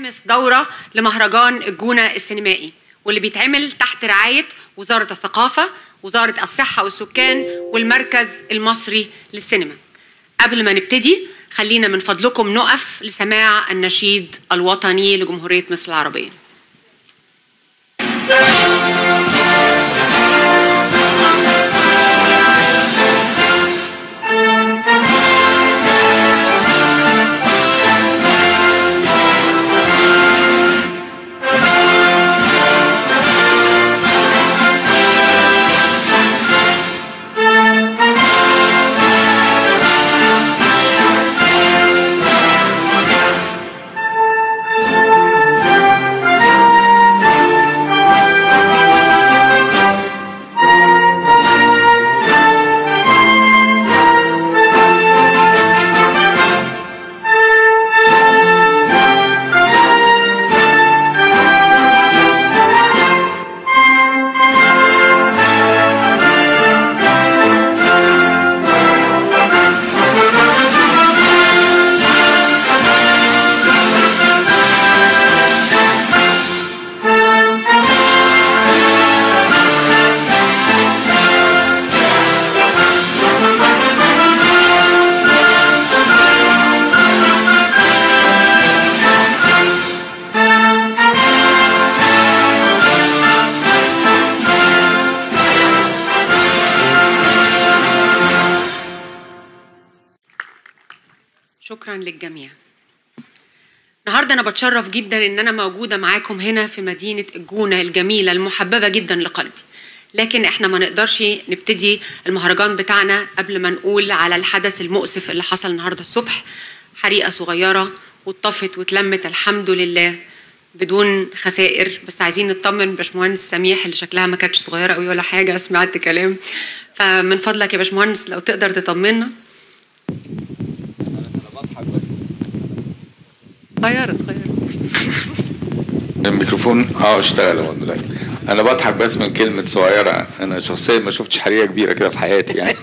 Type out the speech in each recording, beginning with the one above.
خامس دورة لمهرجان الجونة السينمائي واللي بيتعمل تحت رعاية وزارة الثقافة وزارة الصحة والسكان والمركز المصري للسينما قبل ما نبتدي خلينا من فضلكم نقف لسماع النشيد الوطني لجمهورية مصر العربية شكرا للجميع النهارده انا بتشرف جدا ان انا موجوده معاكم هنا في مدينه الجونه الجميله المحببه جدا لقلبي لكن احنا ما نقدرش نبتدي المهرجان بتاعنا قبل ما نقول على الحدث المؤسف اللي حصل النهارده الصبح حريقه صغيره واتطفت واتلمت الحمد لله بدون خسائر بس عايزين نطمن باشمهندس سميح اللي شكلها ما كانتش صغيره قوي ولا حاجه سمعت كلام فمن فضلك يا باشمهندس لو تقدر تطمنا صغيره صغيره الميكروفون اه اشتغل اهو دلوقتي انا بضحك بس من كلمه صغيره انا شخصيا ما شفتش حريقه كبيره كده في حياتي يعني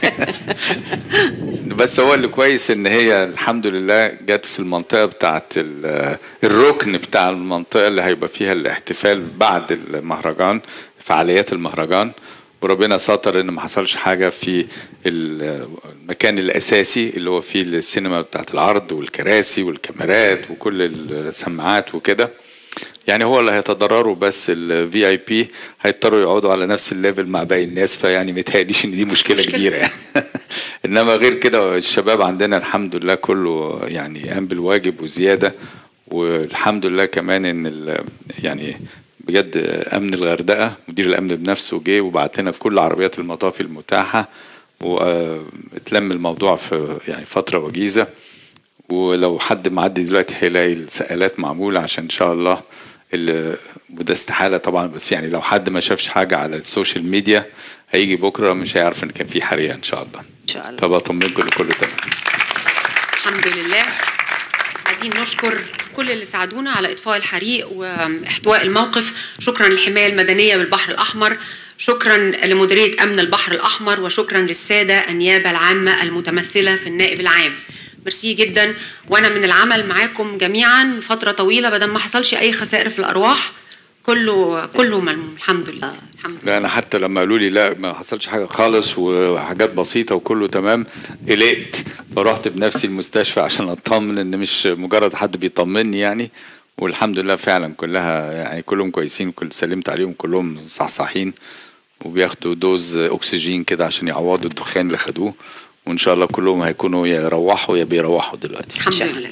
بس هو اللي كويس ان هي الحمد لله جت في المنطقه بتاعت ال- الركن بتاع المنطقه اللي هيبقى فيها الاحتفال بعد المهرجان فعاليات المهرجان وربنا ستر ان ما حصلش حاجه في ال- المكان الاساسي اللي هو فيه السينما بتاعت العرض والكراسي والكاميرات وكل السماعات وكده يعني هو اللي هيتضرروا بس الفي اي بي هيضطروا يقعدوا على نفس الليفل مع باقي الناس فيعني متهيأليش ان دي مشكله, مشكلة. كبيره يعني انما غير كده الشباب عندنا الحمد لله كله يعني قام بالواجب وزياده والحمد لله كمان ان ال- يعني بجد امن الغردقه مدير الامن بنفسه جه وبعت لنا كل عربيات المطافي المتاحه واتلم الموضوع في يعني فتره وجيزه ولو حد معدي دلوقتي هيلاقي السقالات معمولة عشان إن شاء الله ال- وده استحالة طبعا بس يعني لو حد ما شافش حاجة على السوشيال ميديا هيجي بكرة مش هيعرف إن كان في حريقة إن شاء الله ان شاء الله فبطمنكم لكل تمام الحمد لله عايزين نشكر كل اللي ساعدونا على اطفاء الحريق واحتواء الموقف شكرا للحمايه المدنيه بالبحر الاحمر شكرا لمديريه امن البحر الاحمر وشكرا للساده النيابه العامه المتمثله في النائب العام ميرسي جدا وانا من العمل معاكم جميعا فتره طويله بدل ما حصلش اي خسائر في الارواح كله كله ملموم الحمد لله الحمد لله لا أنا حتى لما قالوا لي لا ما حصلش حاجة خالص وحاجات بسيطة وكله تمام قلقت فرحت بنفسي المستشفى عشان أطمن إن مش مجرد حد بيطمني يعني والحمد لله فعلا كلها يعني كلهم كويسين كل سلمت عليهم كلهم صحصحين وبياخدوا دوز أكسجين كده عشان يعوضوا الدخان اللي خدوه وإن شاء الله كلهم هيكونوا يا يروحوا يا بيروحوا دلوقتي الحمد لله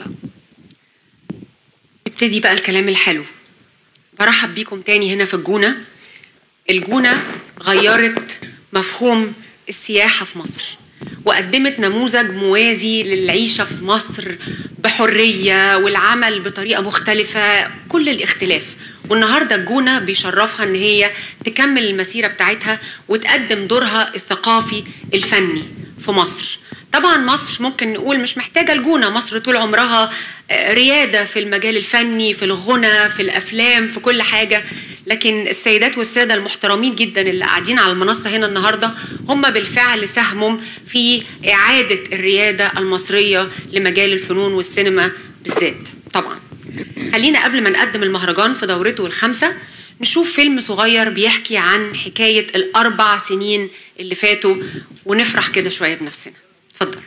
نبتدي بقى الكلام الحلو برحب بيكم تاني هنا في الجونة الجونة غيرت مفهوم السياحة في مصر وقدمت نموذج موازي للعيشة في مصر بحرية والعمل بطريقة مختلفة كل الاختلاف والنهارده الجونه بيشرفها ان هي تكمل المسيره بتاعتها وتقدم دورها الثقافي الفني في مصر طبعا مصر ممكن نقول مش محتاجه الجونه مصر طول عمرها آه، رياده في المجال الفني في الغنى في الافلام في كل حاجه لكن السيدات والساده المحترمين جدا اللي قاعدين على المنصه هنا النهارده هم بالفعل ساهموا في اعاده الرياده المصريه لمجال الفنون والسينما بالذات طبعا خلينا قبل ما نقدم المهرجان في دورته الخامسة نشوف فيلم صغير بيحكي عن حكاية الأربع سنين اللي فاتوا ونفرح كده شوية بنفسنا اتفضل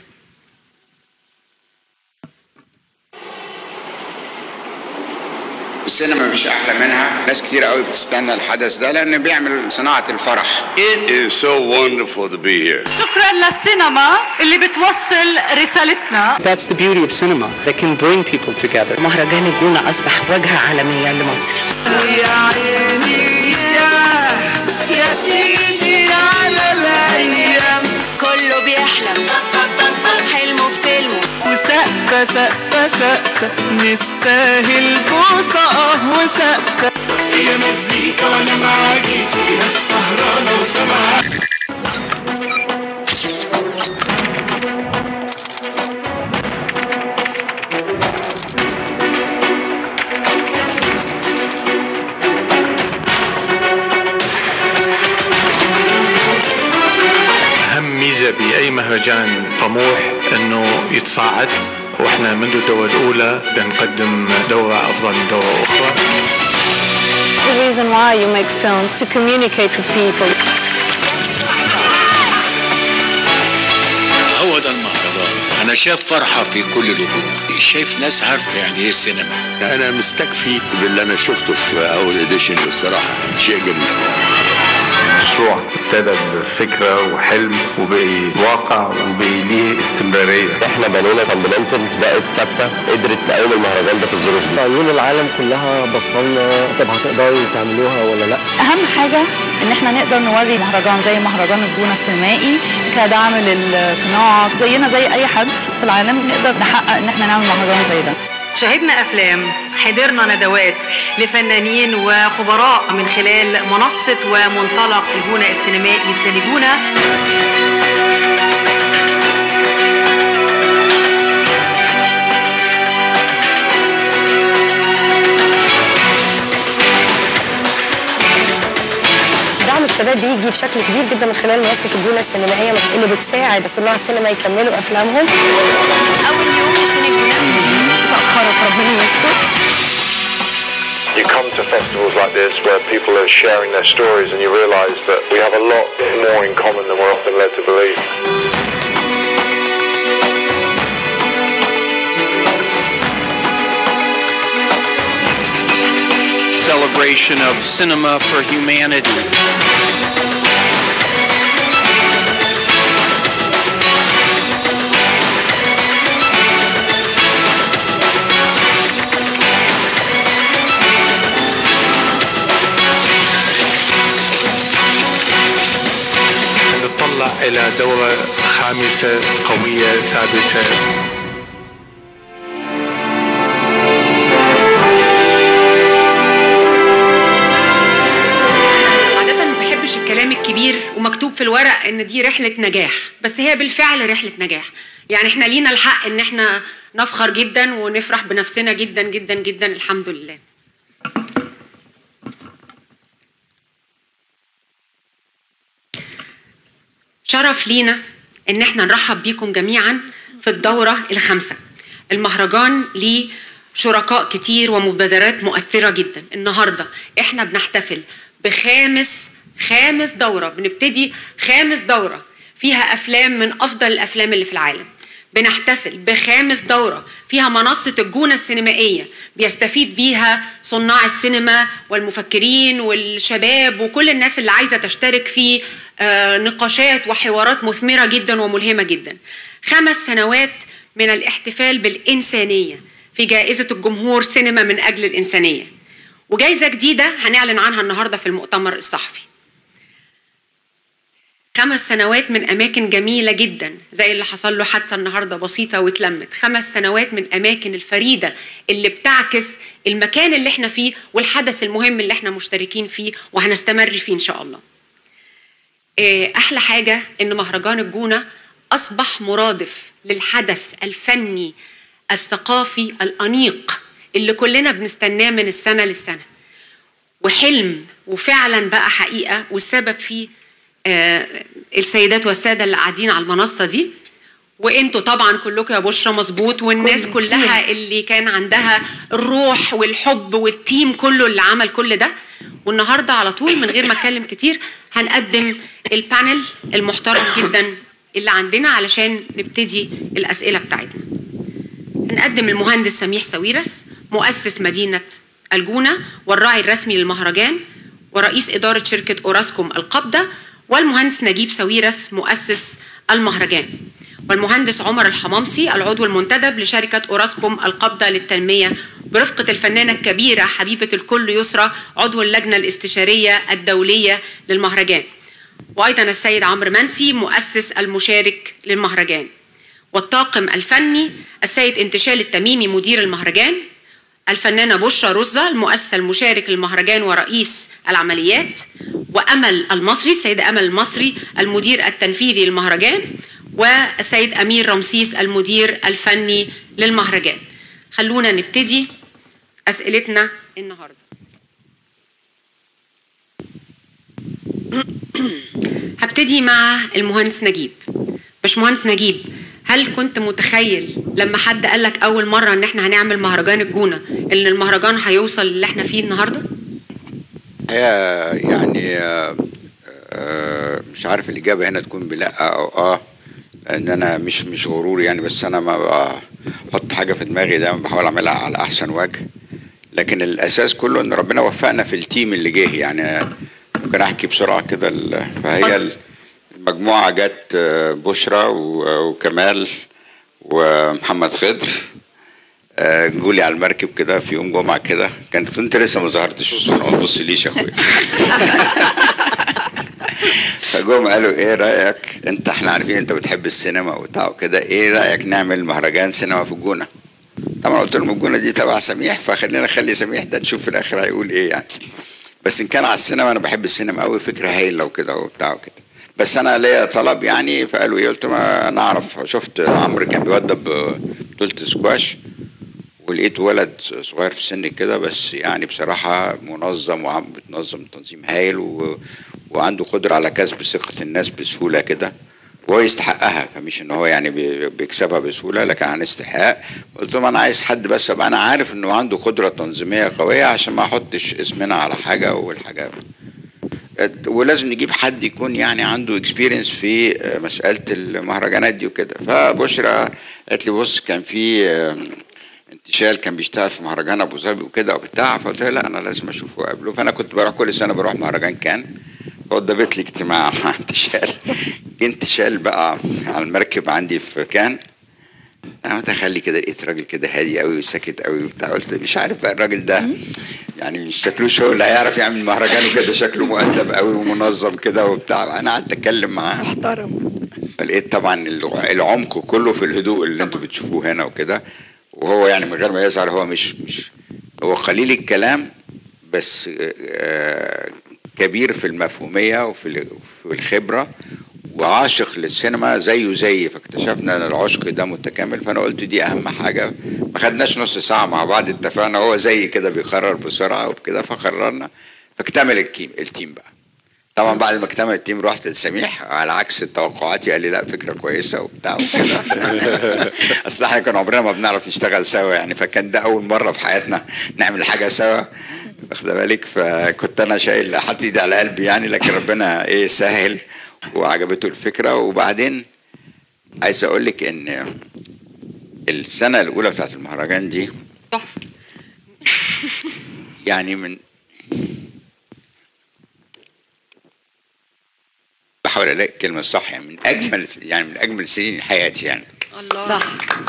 السينما مش احلى منها ناس كتير قوي بتستنى الحدث ده لان بيعمل صناعه الفرح It is so wonderful to be here. شكرا للسينما اللي بتوصل رسالتنا That's the beauty of cinema that can bring people together. مهرجان الجونة أصبح واجهة عالمية لمصر يا عيني يا يا سيدي على الايام كله بيحلم حلمه في فيلمه وسقفة سقفة سقفة نستاهل بوسة اه وسقفة هي مزيكا وانا معاكي في ناس سهرانة وسامعاكي أهم ميزة بأي مهرجان طموح أنه يتصاعد وإحنا منذ الدورة الأولى بنقدم دورة أفضل من دورة أخرى The reason why you make films to communicate with people. هو ده المهرجان انا شايف فرحه في كل الوجوه شايف ناس عارفه يعني ايه سينما انا مستكفي باللي انا شفته في اول اديشن والصراحه شيء جميل مشروع ابتدى بفكرة وحلم وبقي واقع وبقي ليه استمرارية احنا بنينا فاندمنتالز بقت ثابته قدرت تقوم المهرجان ده في الظروف دي عيون العالم كلها بصلنا طب هتقدروا تعملوها ولا لا أهم حاجة إن إحنا نقدر نوري مهرجان زي مهرجان الجونة السينمائي كدعم للصناعة زينا زي أي حد في العالم نقدر نحقق إن إحنا نعمل مهرجان زي ده. شاهدنا أفلام حضرنا ندوات لفنانين وخبراء من خلال منصة ومنطلق الجونة السينمائي سينجونة دعم الشباب بيجي بشكل كبير جدا من خلال منصه الجونه السينمائيه اللي بتساعد صناع السينما يكملوا افلامهم أول يوم السينما متأخرة فربنا يستر. You come to festivals like this where people are sharing their stories and you realize that we have a lot more in common than we're often led to believe. celebration of cinema for humanity. نتطلع إلى دورة خامسة قوية ثابتة عادة ما بحبش الكلام الكبير ومكتوب في الورق ان دي رحلة نجاح بس هي بالفعل رحلة نجاح يعني احنا لينا الحق ان احنا نفخر جدا ونفرح بنفسنا جدا جدا جدا الحمد لله شرف لينا ان احنا نرحب بيكم جميعا في الدورة الخامسة المهرجان ليه شركاء كتير ومبادرات مؤثرة جدا النهاردة احنا بنحتفل بخامس خامس دورة بنبتدي خامس دورة فيها أفلام من أفضل الأفلام اللي في العالم بنحتفل بخامس دورة فيها منصة الجونة السينمائية بيستفيد بيها صناع السينما والمفكرين والشباب وكل الناس اللي عايزة تشترك في آه، نقاشات وحوارات مثمرة جدا وملهمة جدا خمس سنوات من الاحتفال بالإنسانية في جائزة الجمهور سينما من أجل الإنسانية وجائزة جديدة هنعلن عنها النهاردة في المؤتمر الصحفي خمس سنوات من أماكن جميلة جدا زي اللي حصل له حادثة النهاردة بسيطة واتلمت خمس سنوات من أماكن الفريدة اللي بتعكس المكان اللي احنا فيه والحدث المهم اللي احنا مشتركين فيه وهنستمر فيه إن شاء الله إيه، أحلى حاجة إن مهرجان الجونة أصبح مرادف للحدث الفني الثقافي الأنيق اللي كلنا بنستناه من السنة للسنة وحلم وفعلا بقى حقيقة والسبب فيه آه، السيدات والسادة اللي قاعدين على المنصة دي وانتوا طبعا كلكم يا بشرى مظبوط والناس كل كلها التيم. اللي كان عندها الروح والحب والتيم كله اللي عمل كل ده والنهارده على طول من غير ما اتكلم كتير هنقدم البانل المحترم جدا اللي عندنا علشان نبتدي الاسئله بتاعتنا هنقدم المهندس سميح ساويرس مؤسس مدينه الجونه والراعي الرسمي للمهرجان ورئيس اداره شركه اوراسكوم القبضه والمهندس نجيب ساويرس مؤسس المهرجان والمهندس عمر الحمامسي العضو المنتدب لشركة أوراسكوم القبضة للتنمية برفقة الفنانة الكبيرة حبيبة الكل يسرى عضو اللجنة الاستشارية الدولية للمهرجان وأيضا السيد عمرو منسي مؤسس المشارك للمهرجان والطاقم الفني السيد انتشال التميمي مدير المهرجان الفنانة بشرى رزة المؤسسة المشارك للمهرجان ورئيس العمليات وأمل المصري السيدة أمل المصري المدير التنفيذي للمهرجان والسيد أمير رمسيس المدير الفني للمهرجان خلونا نبتدي أسئلتنا النهاردة هبتدي مع المهندس نجيب باشمهندس نجيب هل كنت متخيل لما حد قال لك اول مره ان احنا هنعمل مهرجان الجونه ان المهرجان هيوصل اللي احنا فيه النهارده هي يعني آه، آه، مش عارف الإجابة هنا تكون بلا أو آه لأن أنا مش مش غرور يعني بس أنا ما بحط حاجة في دماغي دايما بحاول أعملها على أحسن وجه لكن الأساس كله إن ربنا وفقنا في التيم اللي جه يعني ممكن أحكي بسرعة كده ال- فهي المجموعة جت آه، بشرى و- وكمال ومحمد خضر آه، جولي على المركب كده في يوم جمعة كده كانت كنت لسه ما ظهرتش في الصورة ما تبصليش يا اخويا فجم قالوا ايه رايك انت احنا عارفين انت بتحب السينما وبتاع وكده ايه رايك نعمل مهرجان سينما في الجونه طبعا قلت لهم الجونه دي تبع سميح فخلينا نخلي سميح ده نشوف في الاخر هيقول ايه يعني بس ان كان على السينما انا بحب السينما قوي فكره هايله وكده وبتاع وكده بس انا ليا طلب يعني فقالوا ايه قلت ما انا اعرف شفت عمرو كان بيوضب بطوله سكواش ولقيت ولد صغير في السن كده بس يعني بصراحة منظم وعم بتنظم تنظيم هايل و... وعنده قدرة على كسب ثقة الناس بسهولة كده وهو يستحقها فمش ان هو يعني بي- بيكسبها بسهولة لكن عن استحقاق قلت لهم انا عايز حد بس ابقى انا عارف انه عنده قدرة تنظيمية قوية عشان ما احطش اسمنا على حاجة والحاجة ولازم نجيب حد يكون يعني عنده اكسبيرينس في آه، مسألة المهرجانات دي وكده فبشرى قالت لي بص كان في آه، انتشال كان بيشتغل في مهرجان ابو ظبي وكده وبتاع فقلت لها لا انا لازم اشوفه وقابله فانا كنت بروح كل سنه بروح مهرجان كان فوضبت لي اجتماع مع انتشال جه انتشال بقى على المركب عندي في كان انا متخلي كده لقيت راجل كده هادي قوي وساكت قوي وبتاع قلت مش عارف بقى الراجل ده يعني مش شكلوش هو اللي هيعرف يعمل مهرجان وكده شكله مؤدب قوي ومنظم كده وبتاع انا قعدت اتكلم معاه محترم لقيت طبعا الع- العمق كله في الهدوء اللي انتوا بتشوفوه هنا وكده وهو يعني من غير ما يزعل هو مش مش هو قليل الكلام بس آه، كبير في المفهومية وفي ال- وفي الخبرة وعاشق للسينما زيه زيي فاكتشفنا ان العشق ده متكامل فانا قلت دي اهم حاجه ما خدناش نص ساعه مع بعض اتفقنا هو زي كده بيقرر بسرعه وبكده فقررنا فاكتمل التيم التيم بقى طبعا بعد ما اكتمل التيم رحت لسميح على عكس توقعاتي قال لي لا فكره كويسه وبتاع وكده اصل احنا كان عمرنا ما بنعرف نشتغل سوا يعني فكان ده اول مره في حياتنا نعمل حاجه سوا واخده بالك فكنت انا شايل حاطط ايدي على قلبي يعني لكن ربنا ايه سهل وعجبته الفكره وبعدين عايز اقول لك ان السنه الاولى بتاعت المهرجان دي تحفه يعني من بحاول الاقي الكلمه الصح يعني من اجمل يعني من اجمل سنين حياتي يعني الله صح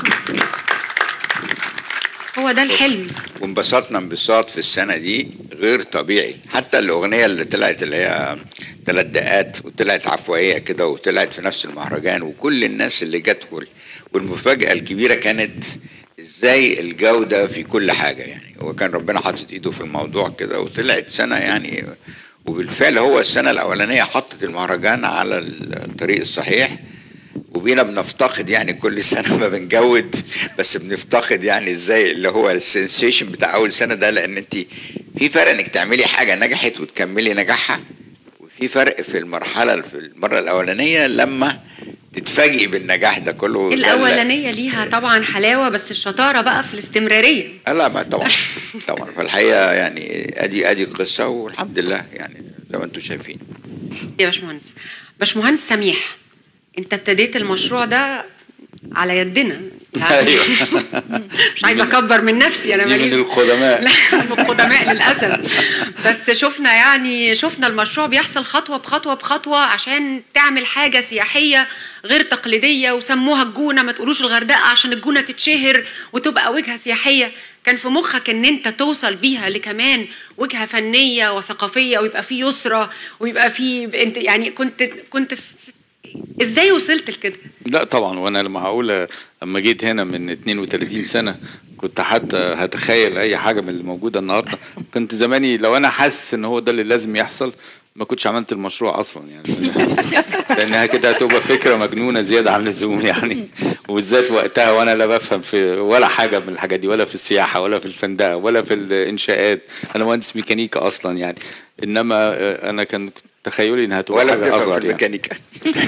هو ده الحلم وانبسطنا انبساط في السنه دي غير طبيعي حتى الاغنيه اللي طلعت اللي هي ثلاث دقات وطلعت عفوائيه كده وطلعت في نفس المهرجان وكل الناس اللي جت وال- والمفاجاه الكبيره كانت ازاي الجوده في كل حاجه يعني هو كان ربنا حاطط ايده في الموضوع كده وطلعت سنه يعني وبالفعل هو السنه الاولانيه حطت المهرجان على الطريق الصحيح وبينا بنفتقد يعني كل سنه ما بنجود بس بنفتقد يعني ازاي اللي هو السنسيشن بتاع اول سنه ده لان انت في فرق انك تعملي حاجه نجحت وتكملي نجاحها وفي فرق في المرحله في المره الاولانيه لما تتفاجئي بالنجاح ده كله ده لا- الاولانيه ليها طبعا حلاوه بس الشطاره بقى في الاستمراريه آه لا ما طبعا طبعا فالحقيقه يعني ادي ادي قصه والحمد لله يعني زي ما انتم شايفين يا باشمهندس باشمهندس سميح انت ابتديت المشروع ده على يدنا يعني ايوه مش عايزه اكبر من نفسي انا دي من ماليش القدماء لا من القدماء للاسف بس شفنا يعني شفنا المشروع بيحصل خطوه بخطوه بخطوه عشان تعمل حاجه سياحيه غير تقليديه وسموها الجونه ما تقولوش الغردقه عشان الجونه تتشهر وتبقى وجهه سياحيه كان في مخك ان انت توصل بيها لكمان وجهه فنيه وثقافيه ويبقى في يسرى ويبقى في انت يعني كنت كنت في ازاي وصلت لكده؟ لا طبعا وانا لما هقول لما جيت هنا من 32 سنه كنت حتى هتخيل اي حاجه من اللي موجوده النهارده كنت زماني لو انا حاسس ان هو ده اللي لازم يحصل ما كنتش عملت المشروع اصلا يعني لانها كده هتبقى فكره مجنونه زياده عن اللزوم يعني وبالذات وقتها وانا لا بفهم في ولا حاجه من الحاجات دي ولا في السياحه ولا في الفندقه ولا في الانشاءات انا مهندس ميكانيكا اصلا يعني انما آه، انا كان تخيلي انها تبقى ولا حاجه بتفهم اصغر في يعني الميكانيكا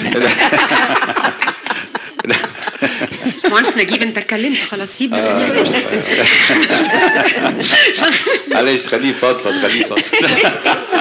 مهندس نجيب انت اتكلمت خلاص سيب آه. سميح فرصة. معلش خليه يفضفض خليه يفضفض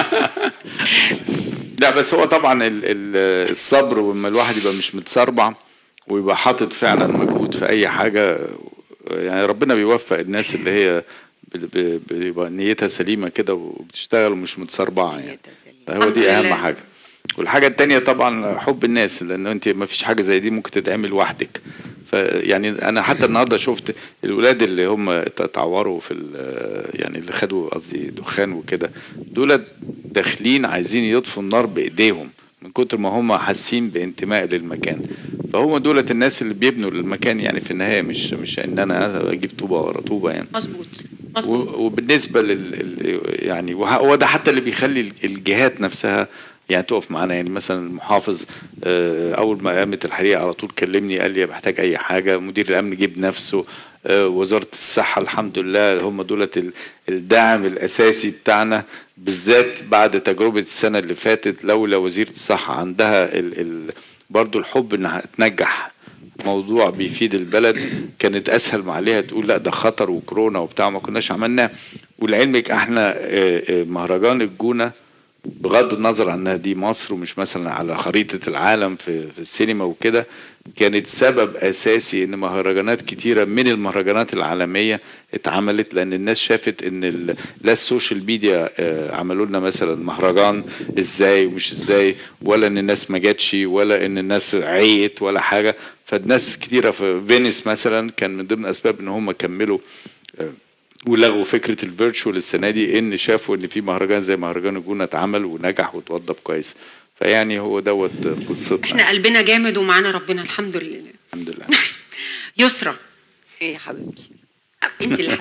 لا بس هو طبعا ال- ال- الصبر ولما الواحد يبقى مش متسربع ويبقى حاطط فعلا مجهود في اي حاجه يعني ربنا بيوفق الناس اللي هي ب- ب- بيبقى نيتها سليمه كده وبتشتغل ومش متسربعه يعني فهو الحمد دي اهم لله. حاجه والحاجه التانية طبعا حب الناس لان انت ما فيش حاجه زي دي ممكن تتعمل لوحدك فيعني انا حتى النهارده شفت الولاد اللي هم اتعوروا في ال- يعني اللي خدوا قصدي دخان وكده دول داخلين عايزين يطفوا النار بايديهم من كتر ما هم حاسين بانتماء للمكان فهم دولت الناس اللي بيبنوا المكان يعني في النهايه مش مش ان انا اجيب طوبه ورا طوبه يعني مظبوط و- وبالنسبه لل ال- يعني وه- هو ده حتى اللي بيخلي ال- الجهات نفسها يعني تقف معانا يعني مثلا المحافظ آه، اول ما قامت الحريقه على طول كلمني قال لي بحتاج اي حاجه مدير الامن جيب نفسه آه، وزاره الصحه الحمد لله هم دولت ال- الدعم الاساسي بتاعنا بالذات بعد تجربه السنه اللي فاتت لولا وزيره الصحه عندها ال ال برضو الحب انها تنجح موضوع بيفيد البلد كانت اسهل ما عليها تقول لا ده خطر وكورونا وبتاع ما كناش عملناه ولعلمك احنا آه، آه، مهرجان الجونه بغض النظر عنها دي مصر ومش مثلا على خريطة العالم في, في السينما وكده كانت سبب أساسي إن مهرجانات كتيرة من المهرجانات العالمية اتعملت لأن الناس شافت إن ال- لا السوشيال ميديا آه، عملوا لنا مثلا مهرجان إزاي ومش إزاي ولا إن الناس ما جاتش ولا إن الناس عيت ولا حاجة فالناس كتيرة في فينيس مثلا كان من ضمن أسباب إن هم كملوا آه، ولغوا فكره الفيرتشوال السنه دي ان شافوا ان في مهرجان زي مهرجان الجونه اتعمل ونجح واتوضب كويس فيعني هو دوت قصتنا احنا قلبنا جامد ومعانا ربنا الحمد لله الحمد لله يسرى ايه يا حبيبتي انت اللي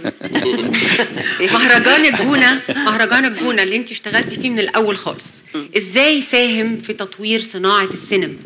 حبيبتي مهرجان الجونه مهرجان الجونه اللي انت اشتغلتي فيه من الاول خالص ازاي ساهم في تطوير صناعه السينما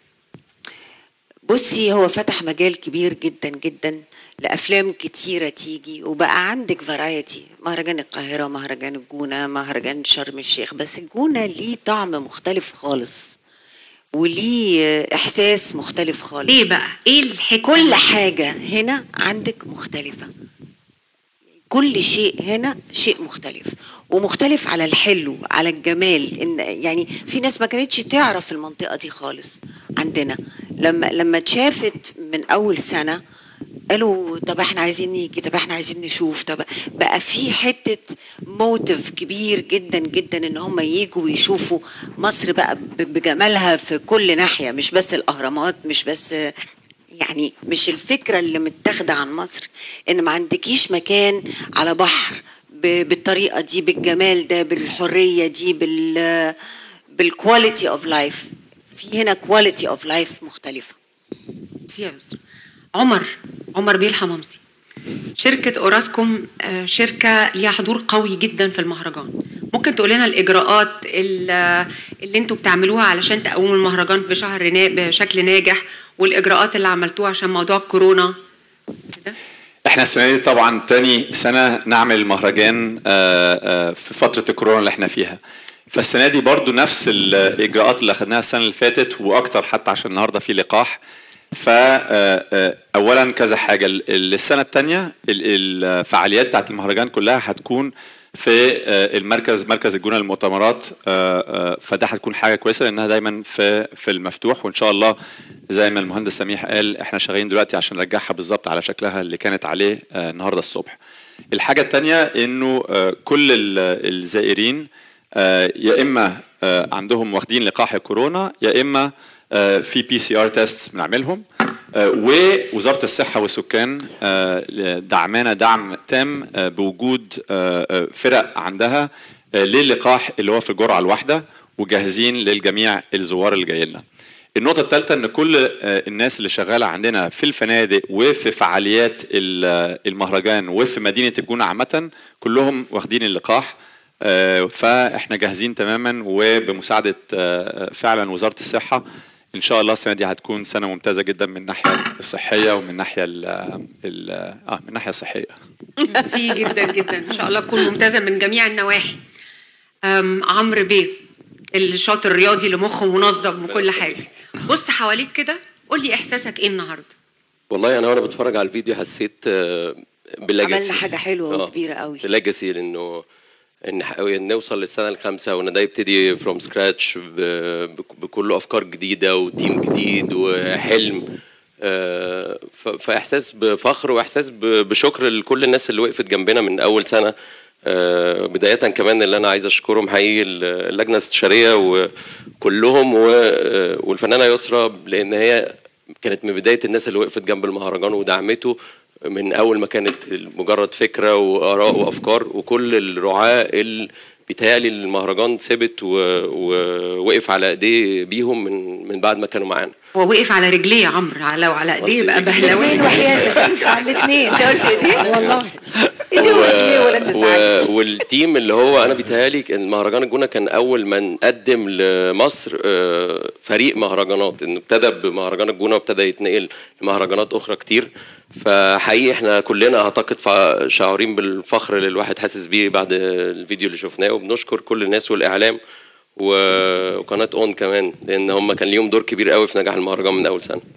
بصي هو فتح مجال كبير جدا جدا لافلام كتيره تيجي وبقى عندك فرايتي مهرجان القاهره مهرجان الجونه مهرجان شرم الشيخ بس الجونه ليه طعم مختلف خالص وليه احساس مختلف خالص ليه بقى ايه الحكمه كل حاجه هنا عندك مختلفه كل شيء هنا شيء مختلف ومختلف على الحلو على الجمال ان يعني في ناس ما كانتش تعرف المنطقه دي خالص عندنا لما لما اتشافت من اول سنه قالوا طب احنا عايزين نيجي طب احنا عايزين نشوف طب بقى في حته موتيف كبير جدا جدا ان هم يجوا ويشوفوا مصر بقى ب- بجمالها في كل ناحيه مش بس الاهرامات مش بس يعني مش الفكره اللي متاخده عن مصر ان ما عندكيش مكان على بحر ب- بالطريقه دي بالجمال ده بالحريه دي بال بالكواليتي اوف لايف في هنا كواليتي اوف لايف مختلفه يا يسرى عمر عمر بيه الحمامسي شركة أوراسكوم آه، شركة ليها حضور قوي جدا في المهرجان ممكن تقول لنا الإجراءات ال- اللي انتوا بتعملوها علشان تقوموا المهرجان بشهر نا- بشكل ناجح والإجراءات اللي عملتوها عشان موضوع كورونا احنا السنه دي طبعا تاني سنه نعمل المهرجان آه، آه، في فتره الكورونا اللي احنا فيها فالسنه دي برضو نفس الاجراءات اللي اخذناها السنه اللي فاتت واكتر حتى عشان النهارده في لقاح فاولا كذا حاجه ال- ال- السنه الثانيه الفعاليات بتاعت المهرجان كلها هتكون في آه، المركز مركز الجونه للمؤتمرات آه، آه، فده هتكون حاجه كويسه لانها دايما في في المفتوح وان شاء الله زي ما المهندس سميح قال احنا شغالين دلوقتي عشان نرجعها بالظبط على شكلها اللي كانت عليه آه، النهارده الصبح. الحاجه الثانيه انه آه، كل ال- الزائرين آه، يا اما آه، عندهم واخدين لقاح كورونا يا اما آه، في بي سي ار تيست بنعملهم آه، ووزاره الصحه والسكان آه، دعمانا دعم تام آه، بوجود آه، آه، فرق عندها آه، للقاح اللي هو في الجرعه الواحده وجاهزين للجميع الزوار اللي جايين لنا. النقطة الثالثة إن كل آه، الناس اللي شغالة عندنا في الفنادق وفي فعاليات ال- آه، المهرجان وفي مدينة الجونة عامة كلهم واخدين اللقاح آه، فإحنا جاهزين تماما وبمساعدة آه، فعلا وزارة الصحة إن شاء الله السنة دي هتكون سنة ممتازة جدا من الناحية الصحية ومن الناحية ال ال آه من الناحية الصحية. ميرسي جدا جدا ان شاء الله تكون ممتازه من جميع النواحي أم، عمرو بيه الشاطر الرياضي اللي مخه منظم وكل حاجه بص حواليك كده قول لي احساسك ايه النهارده والله انا وانا بتفرج على الفيديو حسيت آه، بالليجاسي عملنا حاجه حلوه آه. وكبيره قوي ليجاسي لانه ان ح- نوصل للسنه الخامسه وان ده يبتدي فروم سكراتش بكل افكار جديده وتيم جديد وحلم آه، ف- فاحساس بفخر واحساس ب- بشكر لكل الناس اللي وقفت جنبنا من اول سنه آه، بدايه كمان اللي انا عايز اشكرهم حقيقي اللجنه الاستشاريه وكلهم و- آه، والفنانه يسرا لان هي كانت من بدايه الناس اللي وقفت جنب المهرجان ودعمته من اول ما كانت مجرد فكره واراء وافكار وكل الرعاه اللي بيتهيألي المهرجان ثبت و- ووقف على ايديه بيهم من من بعد ما كانوا معانا هو وقف على رجليه يا عمرو على وعلى ايديه يبقى بهلوان وحياتك على الاثنين انت قلت ايديه والله ايديه ورجليه ولا تزعل و... والتيم اللي هو انا بيتهيألي كان مهرجان الجونه كان اول ما نقدم لمصر آه، فريق مهرجانات انه ابتدى بمهرجان الجونه وابتدى يتنقل لمهرجانات اخرى كتير فحقيقي احنا كلنا اعتقد فا- شعورين بالفخر اللي الواحد حاسس بيه بعد الفيديو اللي شفناه وبنشكر كل الناس والاعلام و- وقناه اون كمان لان هم كان ليهم دور كبير قوي في نجاح المهرجان من اول سنه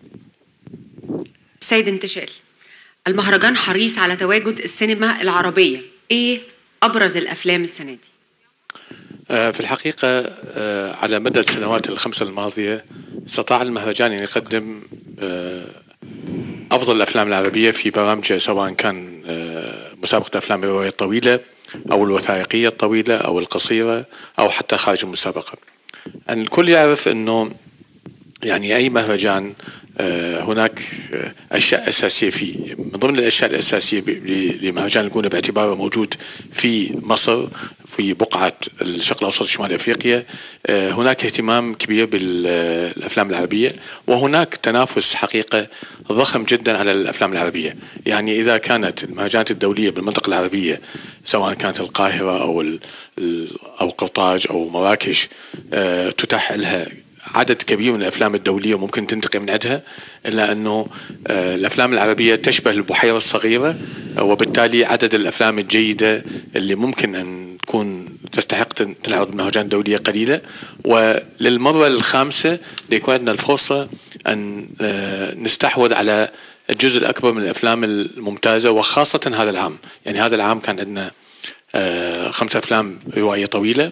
سيد انتشال المهرجان حريص على تواجد السينما العربيه ايه ابرز الافلام السنه دي آه، في الحقيقة آه، على مدى السنوات الخمسة الماضية استطاع المهرجان أن يقدم آه، أفضل الأفلام العربية في برامجه سواء كان آه، مسابقة أفلام الرواية الطويلة أو الوثائقية الطويلة أو القصيرة أو حتى خارج المسابقة الكل يعرف أنه يعني أي مهرجان آه، هناك آه، أشياء أساسية فيه من ضمن الأشياء الأساسية ب- ل- لمهرجان الجونة باعتباره موجود في مصر في بقعة الشرق الأوسط شمال أفريقيا آه، هناك اهتمام كبير بالأفلام العربية وهناك تنافس حقيقة ضخم جدا على الأفلام العربية يعني إذا كانت المهرجانات الدولية بالمنطقة العربية سواء كانت القاهرة أو ال- ال- أو قرطاج أو مراكش آه، تتاح لها عدد كبير من الافلام الدوليه ممكن تنتقي من عندها الا انه آه، الافلام العربيه تشبه البحيره الصغيره آه، وبالتالي عدد الافلام الجيده اللي ممكن ان تكون تستحق تن- تنعرض بمهرجان دوليه قليله وللمره الخامسه ليكون عندنا الفرصه ان آه، نستحوذ على الجزء الاكبر من الافلام الممتازه وخاصه هذا العام يعني هذا العام كان عندنا آه، خمسة افلام روائيه طويله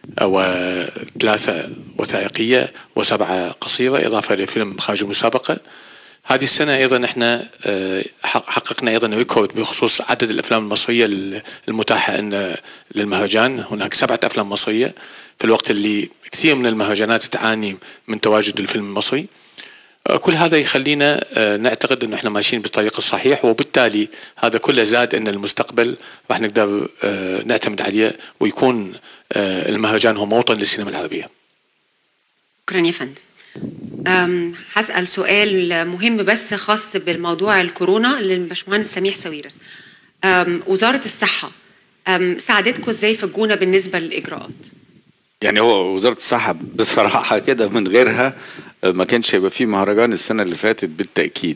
وثلاثة وثائقية وسبعة قصيرة إضافة لفيلم خارج المسابقة هذه السنة أيضا احنا آه، حق- حققنا أيضا ريكورد بخصوص عدد الأفلام المصرية ال- المتاحة إن للمهرجان هناك سبعة أفلام مصرية في الوقت اللي كثير من المهرجانات تعاني من تواجد الفيلم المصري آه، كل هذا يخلينا آه، نعتقد انه احنا ماشيين بالطريق الصحيح وبالتالي هذا كله زاد ان المستقبل راح نقدر آه، نعتمد عليه ويكون آه، المهرجان هو موطن للسينما العربيه. شكرا يا فندم أم، هسأل سؤال مهم بس خاص بالموضوع الكورونا للباشمهندس سميح ساويرس أم، وزارة الصحة أم، ساعدتكم ازاي في الجونة بالنسبة للإجراءات؟ يعني هو وزارة الصحة بصراحة كده من غيرها ما كانش هيبقى فيه مهرجان السنة اللي فاتت بالتأكيد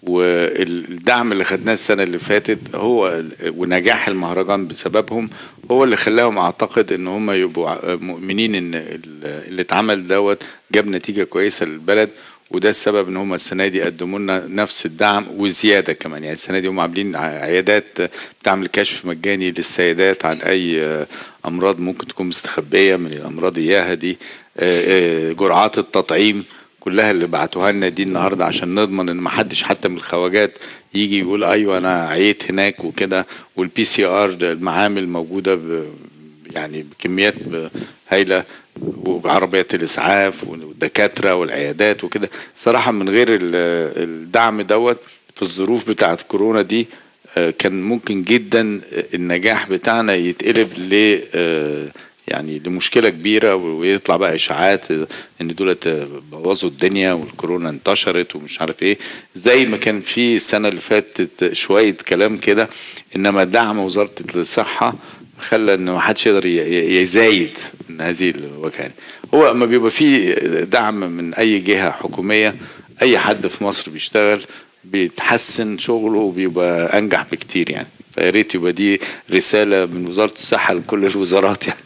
والدعم اللي خدناه السنة اللي فاتت هو ونجاح المهرجان بسببهم هو اللي خلاهم أعتقد إن هم يبقوا مؤمنين إن اللي اتعمل دوت جاب نتيجة كويسة للبلد وده السبب ان هم السنه دي قدموا لنا نفس الدعم وزياده كمان يعني السنه دي هم عاملين عيادات بتعمل كشف مجاني للسيدات عن اي امراض ممكن تكون مستخبيه من الامراض اياها دي جرعات التطعيم كلها اللي بعتوها لنا دي النهارده عشان نضمن ان ما حدش حتى من الخواجات يجي يقول ايوه انا عييت هناك وكده والبي سي ار المعامل موجوده ب يعني بكميات هايله وعربيات الاسعاف والدكاتره والعيادات وكده صراحه من غير الدعم دوت في الظروف بتاعه كورونا دي كان ممكن جدا النجاح بتاعنا يتقلب ل يعني لمشكله كبيره ويطلع بقى اشاعات ان دول بوظوا الدنيا والكورونا انتشرت ومش عارف ايه زي ما كان في السنه اللي فاتت شويه كلام كده انما دعم وزاره الصحه خلى ان ما حدش يقدر يزايد من هذه الوكاله هو اما بيبقى في دعم من اي جهه حكوميه اي حد في مصر بيشتغل بيتحسن شغله وبيبقى انجح بكتير يعني فيا ريت يبقى دي رساله من وزاره الصحه لكل الوزارات يعني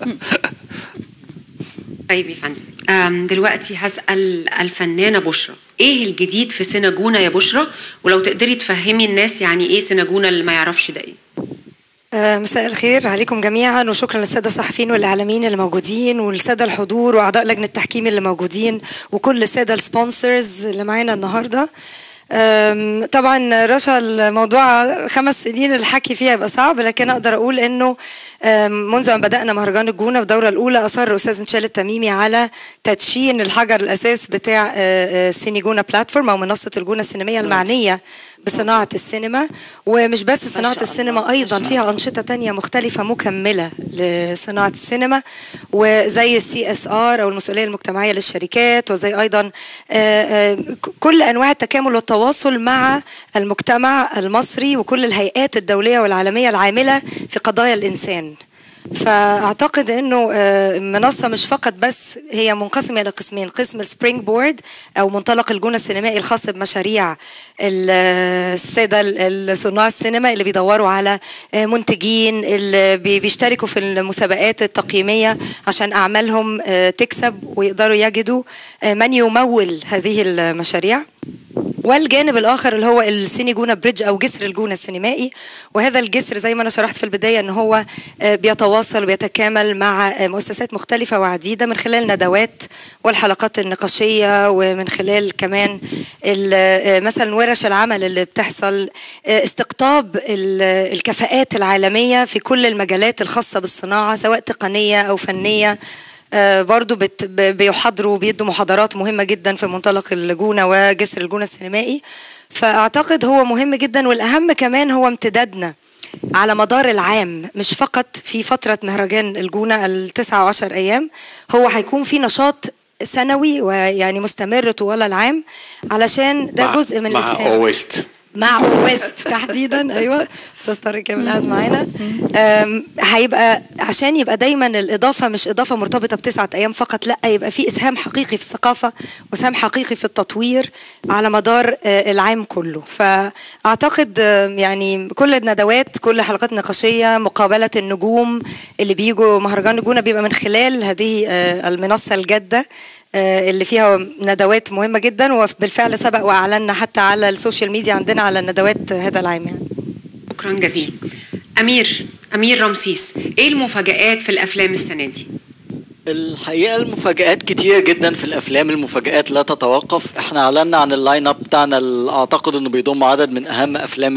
طيب يا فندم دلوقتي هسال الفنانه بشرى ايه الجديد في سيناجونا يا بشرى ولو تقدري تفهمي الناس يعني ايه سيناجونا اللي ما يعرفش ده ايه مساء الخير عليكم جميعا وشكرا للساده الصحفيين والاعلاميين اللي موجودين والساده الحضور واعضاء لجنه التحكيم اللي موجودين وكل الساده السبونسرز اللي معانا النهارده طبعا رشا الموضوع خمس سنين الحكي فيها يبقى صعب لكن اقدر اقول انه منذ ان بدانا مهرجان الجونه في الدوره الاولى اصر استاذ نشال التميمي على تدشين الحجر الاساس بتاع سيني جونه بلاتفورم او منصه الجونه السينمائيه المعنيه بصناعة السينما ومش بس صناعة السينما أيضا فيها أنشطة تانية مختلفة مكملة لصناعة السينما وزي السي اس ار أو المسؤولية المجتمعية للشركات وزي أيضا كل أنواع التكامل والتواصل مع المجتمع المصري وكل الهيئات الدولية والعالمية العاملة في قضايا الإنسان فاعتقد انه منصه مش فقط بس هي منقسمه الى قسمين قسم سبرينج بورد او منطلق الجونه السينمائي الخاص بمشاريع الساده صناع السينما اللي بيدوروا على منتجين اللي بيشتركوا في المسابقات التقييميه عشان اعمالهم تكسب ويقدروا يجدوا من يمول هذه المشاريع والجانب الاخر اللي هو السيني جونه بريدج او جسر الجونه السينمائي وهذا الجسر زي ما انا شرحت في البدايه ان هو بيتواصل وبيتكامل مع مؤسسات مختلفه وعديده من خلال ندوات والحلقات النقاشيه ومن خلال كمان مثلا ورش العمل اللي بتحصل استقطاب الكفاءات العالميه في كل المجالات الخاصه بالصناعه سواء تقنيه او فنيه برضو بت بيحاضروا وبيدوا محاضرات مهمة جدا في منطلق الجونة وجسر الجونة السينمائي فأعتقد هو مهم جدا والأهم كمان هو امتدادنا على مدار العام مش فقط في فترة مهرجان الجونة التسعة وعشر أيام هو هيكون في نشاط سنوي ويعني مستمر طوال العام علشان ده مع جزء من مع الإسهام اويست مع ويست تحديدا ايوه استاذ طارق كامل قاعد معانا أم، هيبقى عشان يبقى دايما الاضافه مش اضافه مرتبطه بتسعه ايام فقط لا يبقى في اسهام حقيقي في الثقافه واسهام حقيقي في التطوير على مدار آه، العام كله فاعتقد آه، يعني كل الندوات كل الحلقات النقاشيه مقابله النجوم اللي بيجوا مهرجان الجونه بيبقى من خلال هذه آه، المنصه الجاده آه، اللي فيها ندوات مهمه جدا وبالفعل سبق واعلنا حتى على السوشيال ميديا عندنا على الندوات هذا العام يعني شكرا جزيلا امير امير رمسيس ايه المفاجآت في الافلام السنه دي الحقيقة المفاجآت كتير جدا في الأفلام المفاجآت لا تتوقف احنا أعلنا عن اللاين اب بتاعنا اللي أعتقد إنه بيضم عدد من أهم أفلام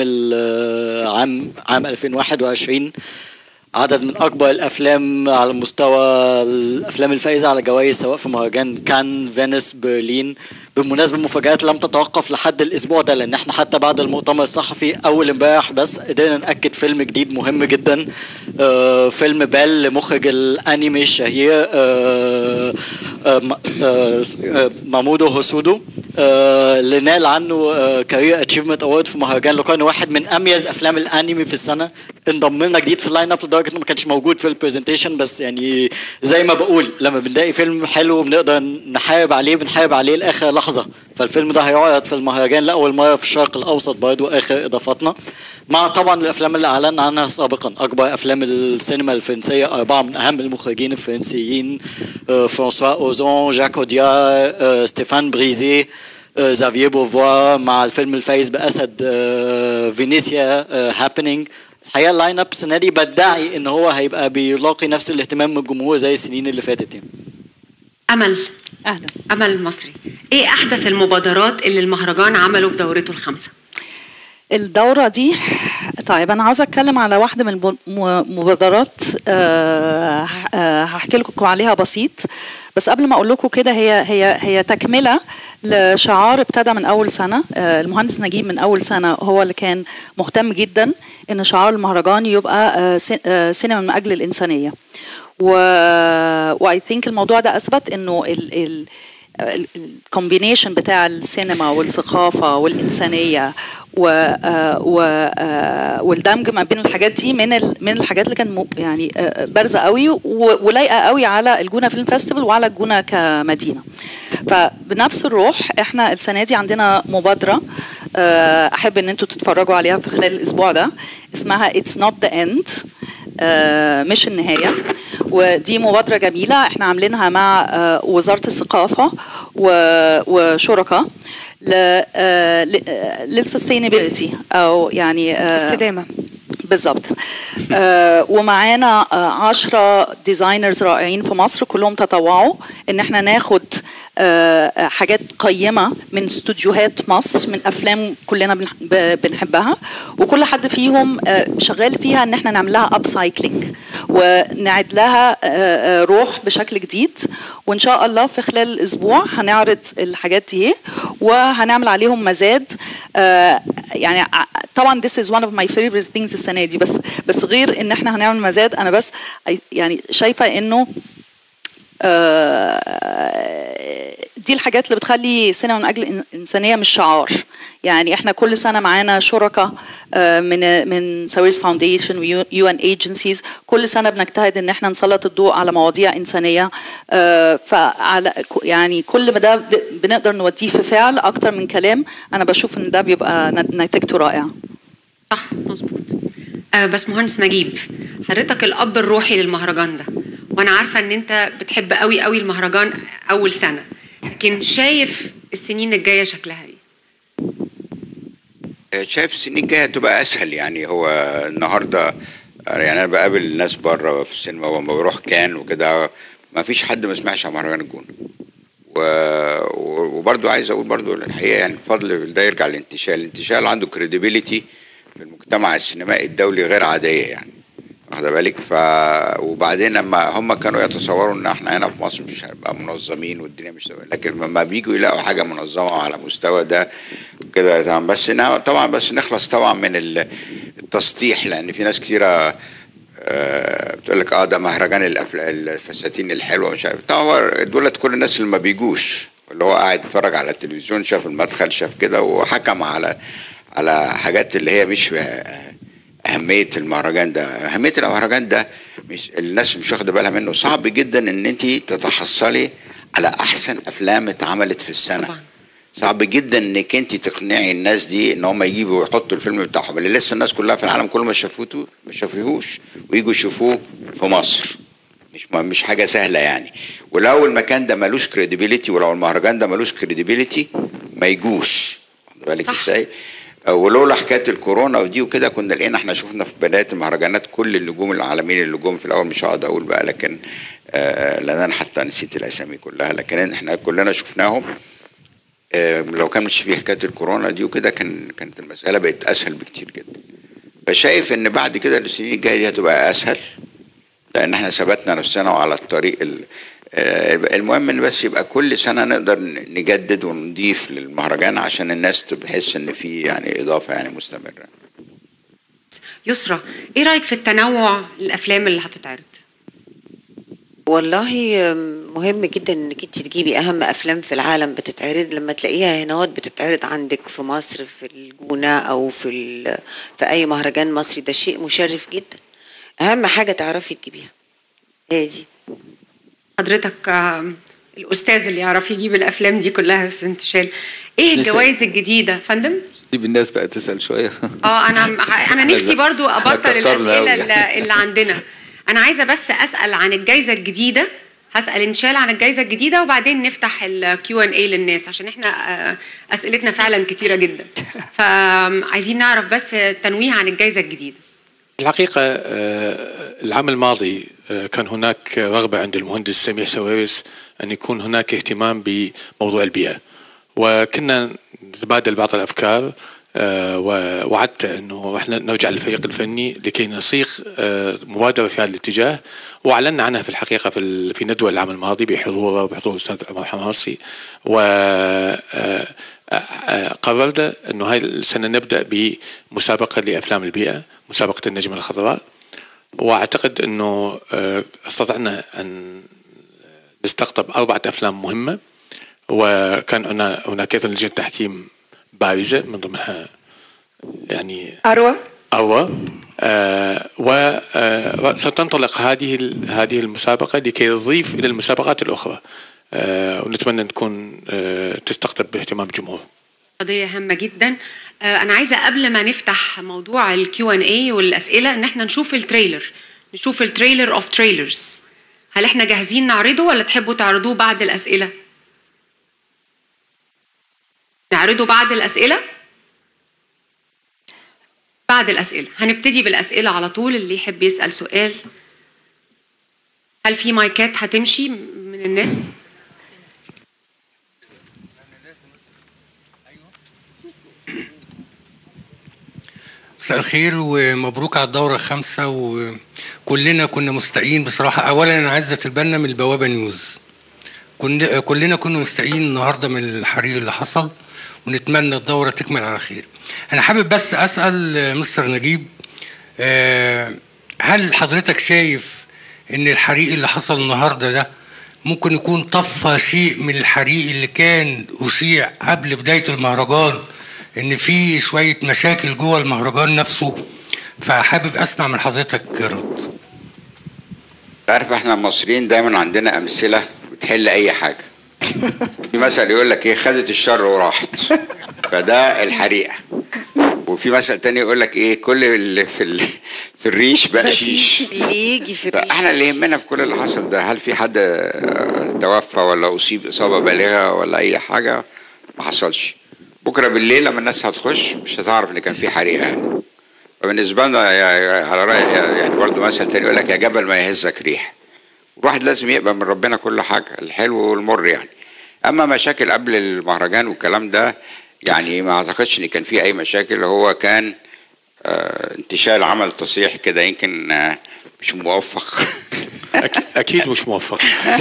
العام عام 2021 عدد من أكبر الأفلام على مستوى الأفلام الفائزة على جوائز سواء في مهرجان كان فينيس برلين بالمناسبة المفاجآت لم تتوقف لحد الأسبوع ده لأن احنا حتى بعد المؤتمر الصحفي أول امبارح بس قدرنا نأكد فيلم جديد مهم جدا آه فيلم بال لمخرج الأنمي الشهير آه آه م- آه س- آه مامودو هوسودو آه اللي نال عنه كارير اتشيفمنت اوورد في مهرجان لوكان واحد من اميز افلام الانمي في السنه انضم لنا جديد في اللاين اب لدرجه انه ما كانش موجود في البرزنتيشن بس يعني زي ما بقول لما بنلاقي فيلم حلو بنقدر نحارب عليه بنحارب عليه لاخر لحظه فالفيلم ده هيعرض في المهرجان لاول مره في الشرق الاوسط برضه اخر اضافاتنا مع طبعا الافلام اللي اعلنا عنها سابقا اكبر افلام السينما الفرنسيه اربعه من اهم المخرجين الفرنسيين آه، فرانسوا اوزون جاك اوديار آه، ستيفان بريزي آه، زافييه بوفوار مع الفيلم الفايز باسد آه، فينيسيا هابينينج الحقيقه اللاين اب السنه دي بدعي ان هو هيبقى بيلاقي نفس الاهتمام من الجمهور زي السنين اللي فاتت يعني امل اهلا امل المصري ايه احدث المبادرات اللي المهرجان عمله في دورته الخامسه الدورة دي طيب أنا عاوزة أتكلم على واحدة من المبادرات آه، آه، هحكي لكم عليها بسيط بس قبل ما أقول لكم كده هي هي هي تكملة لشعار ابتدى من أول سنة آه، المهندس نجيب من أول سنة هو اللي كان مهتم جدا إن شعار المهرجان يبقى آه، سي- آه، سينما من أجل الإنسانية و واي ثينك الموضوع ده اثبت انه ال ال الكومبينيشن بتاع السينما والثقافه والانسانيه و آه، و آه، والدمج ما بين الحاجات دي من ال- من الحاجات اللي كان م- يعني آه، بارزه قوي و- ولايقه قوي على الجونه فيلم فيستيفال وعلى الجونه كمدينه فبنفس الروح احنا السنه دي عندنا مبادره آه، احب ان انتوا تتفرجوا عليها في خلال الاسبوع ده اسمها It's not the end آه، مش النهايه ودي مبادره جميله احنا عاملينها مع آه، وزاره الثقافه و- وشركاء للسستينابيلتي او يعني آه، استدامه بالظبط آه ومعانا آه عشرة ديزاينرز رائعين في مصر كلهم تطوعوا ان احنا ناخد آه حاجات قيمة من استوديوهات مصر من افلام كلنا بنح- ب- بنحبها وكل حد فيهم آه شغال فيها ان احنا نعمل لها اب سايكلينج ونعد لها آه آه روح بشكل جديد وان شاء الله في خلال الاسبوع هنعرض الحاجات دي وهنعمل عليهم مزاد آه يعني ع- طبعا this is one of my favorite things السنه دي بس بس غير ان احنا هنعمل مزاد انا بس I- يعني شايفه انه آه، دي الحاجات اللي بتخلي سينما من اجل الانسانيه مش شعار يعني احنا كل سنه معانا شركاء آه، من من سويرس فاونديشن ويو ان ايجنسيز كل سنه بنجتهد ان احنا نسلط الضوء على مواضيع انسانيه آه، فعلى يعني كل ما ده بد- بنقدر نوديه في فعل اكتر من كلام انا بشوف ان ده بيبقى نت- نتيجته رائعه صح مظبوط آه بس مهندس نجيب حضرتك الاب الروحي للمهرجان ده وانا عارفه ان انت بتحب قوي قوي المهرجان اول سنه لكن شايف السنين الجايه شكلها ايه شايف السنين الجايه هتبقى اسهل يعني هو النهارده يعني انا بقابل ناس بره في السينما وما بروح كان وكده ما فيش حد ما سمعش عن مهرجان الجونه و... و- وبرضو عايز اقول برضو الحقيقه يعني الفضل ده يرجع للانتشال الانتشال عنده كريديبيليتي في المجتمع السينمائي الدولي غير عاديه يعني واخد بالك ف وبعدين لما هم كانوا يتصوروا ان احنا هنا في مصر مش هنبقى منظمين والدنيا مش تمام لكن لما بيجوا يلاقوا حاجه منظمه على مستوى ده كده تمام بس إنها- طبعا بس نخلص طبعا من ال- التسطيح لان في ناس كتيره آه، بتقول لك اه ده مهرجان الأفل- الفساتين الحلوه مش عارف طبعا دولت كل الناس اللي ما بيجوش اللي هو قاعد يتفرج على التلفزيون شاف المدخل شاف كده وحكم على على حاجات اللي هي مش آه، أهمية المهرجان ده أهمية المهرجان ده مش الناس مش واخدة بالها منه صعب جدا إن أنت تتحصلي على أحسن أفلام اتعملت في السنة صعب جدا انك انت تقنعي الناس دي ان هم يجيبوا ويحطوا الفيلم بتاعهم اللي لسه الناس كلها في العالم كله ما شافوته ما شافوهوش ويجوا يشوفوه في مصر مش مش حاجه سهله يعني ولو المكان ده ملوش كريديبيليتي ولو المهرجان ده ملوش كريديبيليتي ما يجوش واخد بالك ازاي ولولا حكايه الكورونا ودي وكده كنا لقينا احنا شفنا في بدايه المهرجانات كل النجوم العالميين اللي جم في الاول مش هقعد اقول بقى لكن آه لان انا حتى نسيت الاسامي كلها لكن احنا كلنا شفناهم آه لو كان مش في حكايه الكورونا دي وكده كان كانت المساله بقت اسهل بكتير جدا فشايف ان بعد كده السنين الجايه دي هتبقى اسهل لان احنا ثبتنا نفسنا وعلى الطريق ال- آه، المهم ان بس يبقى كل سنه نقدر نجدد ونضيف للمهرجان عشان الناس تحس ان في يعني اضافه يعني مستمره يسرى ايه رايك في التنوع الافلام اللي هتتعرض والله مهم جدا انك انت تجيبي اهم افلام في العالم بتتعرض لما تلاقيها هنا بتتعرض عندك في مصر في الجونه او في ال- في اي مهرجان مصري ده شيء مشرف جدا اهم حاجه تعرفي تجيبيها هي دي حضرتك آم، الاستاذ اللي يعرف يجيب الافلام دي كلها يا استاذ انتشال ايه لسه. الجوائز الجديده فندم سيب الناس بقى تسال شويه اه انا انا نفسي برضو ابطل كترنا الاسئله أوي. اللي, اللي عندنا انا عايزه بس اسال عن الجائزه الجديده هسال انشال عن الجائزه الجديده وبعدين نفتح الكيو ان اي للناس عشان احنا آه، اسئلتنا فعلا كتيره جدا فعايزين نعرف بس تنويه عن الجائزه الجديده الحقيقة آه، العام الماضي آه، كان هناك رغبة عند المهندس سميح سويرس أن يكون هناك اهتمام بموضوع البيئة وكنا نتبادل بعض الأفكار آه، ووعدت أنه احنا نرجع للفريق الفني لكي نصيغ آه، مبادرة في هذا الاتجاه وأعلنا عنها في الحقيقة في ال- في ندوة العام الماضي بحضوره وبحضور الأستاذ عمر حماصي و آه، آه، آه، قررنا أنه هاي السنة نبدأ بمسابقة لأفلام البيئة مسابقة النجمة الخضراء واعتقد انه آه، استطعنا ان نستقطب اربعه افلام مهمه وكان هنا- هناك ايضا لجنه تحكيم بارزه من ضمنها يعني أروى أروى آه وستنطلق هذه ال- هذه المسابقة لكي تضيف إلى المسابقات الأخرى آه ونتمنى أن تكون آه تستقطب باهتمام الجمهور قضية هامة جدا آه، أنا عايزة قبل ما نفتح موضوع الكيو ان اي والأسئلة إن احنا نشوف التريلر نشوف التريلر اوف تريلرز هل احنا جاهزين نعرضه ولا تحبوا تعرضوه بعد الأسئلة؟ نعرضه بعد الأسئلة؟ بعد الأسئلة هنبتدي بالأسئلة على طول اللي يحب يسأل سؤال هل في مايكات هتمشي من الناس؟ مساء الخير ومبروك على الدورة الخامسة وكلنا كنا مستائين بصراحة أولا أنا عزة البنا من البوابة نيوز كن- كلنا كنا مستائين النهاردة من الحريق اللي حصل ونتمنى الدورة تكمل على خير أنا حابب بس أسأل آه، مستر نجيب آه، هل حضرتك شايف إن الحريق اللي حصل النهاردة ده ممكن يكون طفى شيء من الحريق اللي كان أشيع قبل بداية المهرجان إن في شوية مشاكل جوه المهرجان نفسه فحابب أسمع من حضرتك رد عارف احنا المصريين دايما عندنا امثله بتحل اي حاجه في مثل يقول لك ايه خدت الشر وراحت فده الحريقه وفي مثل تاني يقول لك ايه كل اللي في ال... في الريش بقى شيش اللي يجي في الريش احنا اللي يهمنا في كل اللي حصل ده هل في حد آه، توفى ولا اصيب اصابه بالغه ولا اي حاجه ما حصلش بكره بالليل لما الناس هتخش مش هتعرف ان كان في حريقه يعني فبالنسبه لنا يا- يا- على راي يعني برضه مثل تاني يقول لك يا جبل ما يهزك ريح الواحد لازم يقبل من ربنا كل حاجه الحلو والمر يعني اما مشاكل قبل المهرجان والكلام ده يعني ما اعتقدش ان كان في اي مشاكل هو كان آه انتشال عمل تصريح كده يمكن آه مش موفق أكيد مش موفق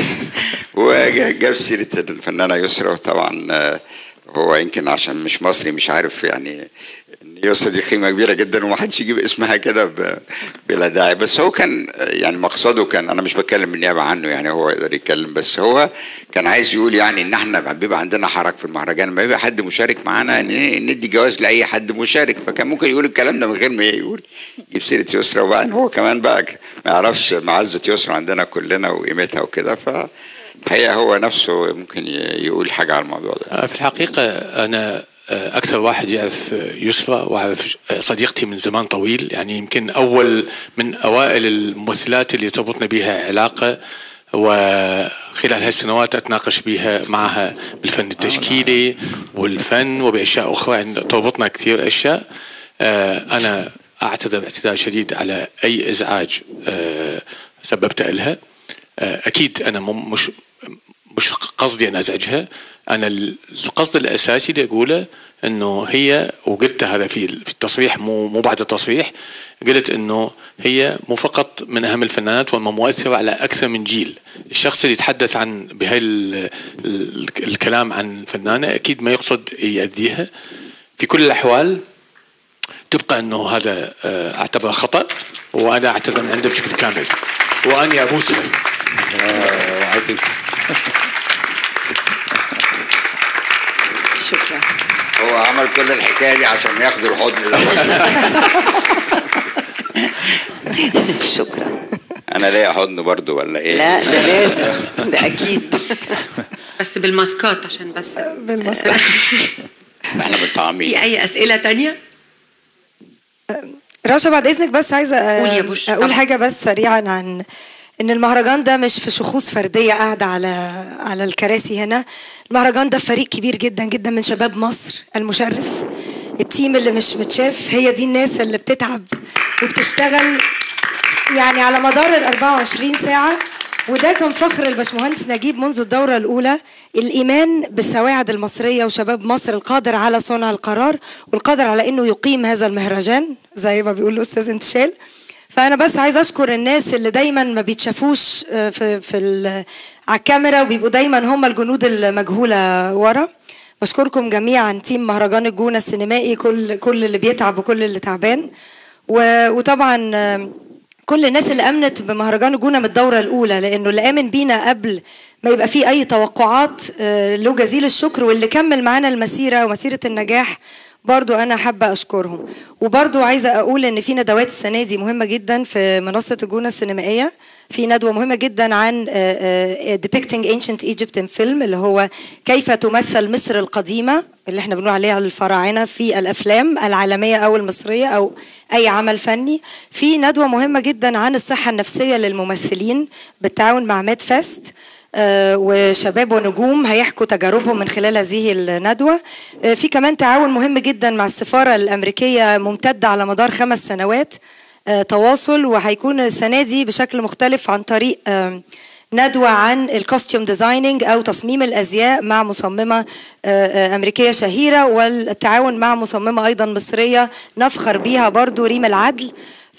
وجاب سيرة الفنانة يسرا وطبعا آه، هو يمكن عشان مش مصري مش عارف يعني إن يسرا دي قيمة كبيرة جدا ومحدش يجيب اسمها كده ب- بلا داعي بس هو كان آه، يعني مقصده كان أنا مش بتكلم بالنيابة عنه يعني هو يقدر يتكلم بس هو كان عايز يقول يعني إن إحنا بيبقى عندنا حرج في المهرجان لما يبقى حد مشارك معانا ن- ندي جواز لأي حد مشارك فكان ممكن يقول الكلام ده من غير ما يقول يجيب سيرة يسرا وبعدين هو كمان بقى ما يعرفش معزة يسرا عندنا كلنا وقيمتها وكده ف هي هو نفسه ممكن ي- يقول حاجة على الموضوع ده آه، في الحقيقة أنا آه، أكثر واحد يعرف آه، يسرى وأعرف آه، صديقتي من زمان طويل يعني يمكن أول من أوائل الممثلات اللي تربطنا بها علاقة وخلال هالسنوات أتناقش بها معها بالفن التشكيلي والفن وبأشياء أخرى يعني تربطنا كثير أشياء آه، أنا أعتذر اعتذار شديد على أي إزعاج آه، سببت لها آه، أكيد أنا مم- مش مش قصدي أن أزعجها أنا القصد الأساسي اللي أقوله أنه هي وقلت هذا في في التصريح مو مو بعد التصريح قلت أنه هي مو فقط من أهم الفنانات وما مؤثرة على أكثر من جيل الشخص اللي يتحدث عن بهاي ال- ال- الكلام عن فنانة أكيد ما يقصد يأذيها في كل الأحوال تبقى أنه هذا آه، أعتبره خطأ وأنا أعتذر من عنده بشكل كامل وأني أبوسها شكرا هو عمل كل الحكايه دي عشان ياخدوا الحضن ده شكرا انا ليا حضن برضو ولا ايه لا ده لازم ده اكيد بس بالماسكات عشان بس بالماسكات احنا متطعمين في اي اسئله تانية رشا بعد اذنك بس عايزه آه، قول يا بوش، اقول طبعا. حاجه بس سريعا عن ان المهرجان ده مش في شخوص فرديه قاعده على على الكراسي هنا المهرجان ده فريق كبير جدا جدا من شباب مصر المشرف التيم اللي مش متشاف هي دي الناس اللي بتتعب وبتشتغل يعني على مدار ال 24 ساعه وده كان فخر الباشمهندس نجيب منذ الدورة الأولى الإيمان بالسواعد المصرية وشباب مصر القادر على صنع القرار والقادر على إنه يقيم هذا المهرجان زي ما بيقول الأستاذ انتشال فأنا بس عايز أشكر الناس اللي دايما ما بيتشافوش آه، في في ال- على الكاميرا وبيبقوا دايما هم الجنود المجهولة ورا بشكركم جميعا تيم مهرجان الجونة السينمائي كل كل اللي بيتعب وكل اللي تعبان و- وطبعا آه، كل الناس اللي امنت بمهرجان الجونه من الدوره الاولى لانه اللي امن بينا قبل ما يبقى فيه اي توقعات آه، له جزيل الشكر واللي كمل معانا المسيره ومسيره النجاح برضو انا حابه اشكرهم وبرضو عايزه اقول ان في ندوات السنه دي مهمه جدا في منصه الجونه السينمائيه في ندوه مهمه جدا عن آه، آه، depicting ancient Egypt in film اللي هو كيف تمثل مصر القديمه اللي احنا بنقول عليها الفراعنه في الافلام العالميه او المصريه او اي عمل فني في ندوه مهمه جدا عن الصحه النفسيه للممثلين بالتعاون مع ماد فيست آه، وشباب ونجوم هيحكوا تجاربهم من خلال هذه الندوة آه، في كمان تعاون مهم جدا مع السفارة الأمريكية ممتد على مدار خمس سنوات آه، تواصل وهيكون السنة دي بشكل مختلف عن طريق آم، ندوة عن الكوستيوم ديزايننج أو تصميم الأزياء مع مصممة آه، آه، أمريكية شهيرة والتعاون مع مصممة أيضا مصرية نفخر بيها برضو ريم العدل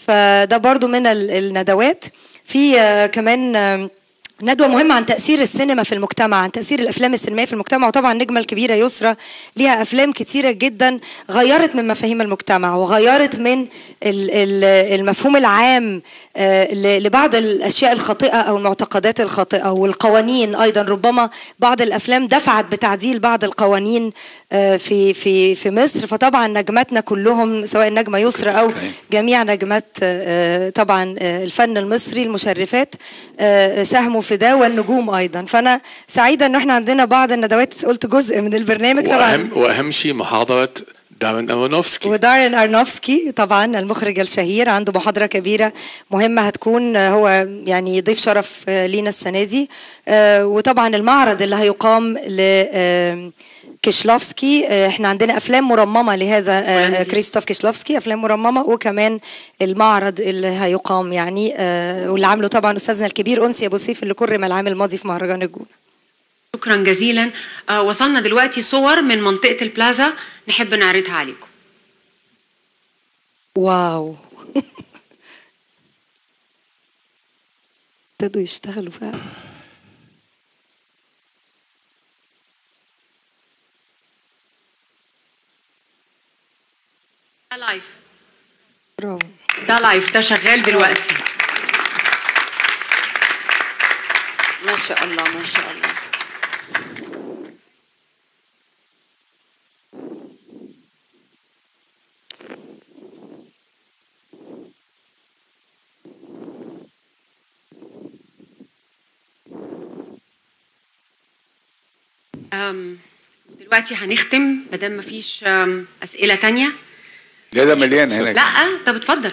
فده برضو من ال- الندوات في آه، كمان آم، ندوة مهمة عن تأثير السينما في المجتمع عن تأثير الأفلام السينمائية في المجتمع وطبعا النجمة الكبيرة يسرى ليها أفلام كتيرة جدا غيرت من مفاهيم المجتمع وغيرت من ال- ال- المفهوم العام آه، ل- لبعض الأشياء الخاطئة أو المعتقدات الخاطئة والقوانين أيضا ربما بعض الأفلام دفعت بتعديل بعض القوانين آه، في في في مصر فطبعا نجماتنا كلهم سواء النجمة يسرى أو جميع نجمات آه، طبعا آه، الفن المصري المشرفات آه، ساهموا في ده والنجوم ايضا فانا سعيده ان احنا عندنا بعض الندوات قلت جزء من البرنامج طبعا واهم واهم شيء محاضره دارين ارونوفسكي ودارين ارنوفسكي طبعا المخرج الشهير عنده محاضره كبيره مهمه هتكون آه، هو يعني ضيف شرف آه، لينا السنه دي آه، وطبعا المعرض اللي هيقام ل آه، كيشلوفسكي آه، احنا عندنا افلام مرممه لهذا آه، كريستوف كيشلوفسكي افلام مرممه وكمان المعرض اللي هيقام يعني آه، واللي عامله طبعا استاذنا الكبير انسي ابو سيف اللي كرم العام الماضي في مهرجان الجونه شكرا جزيلا آه، وصلنا دلوقتي صور من منطقه البلازا نحب نعرضها عليكم واو ابتدوا يشتغلوا فعلا ده لايف برافو ده لايف ده شغال دلوقتي ما شاء الله ما شاء الله أم، دلوقتي هنختم مادام مفيش أم، اسئله تانية ده ده مليان هناك لا طب اتفضل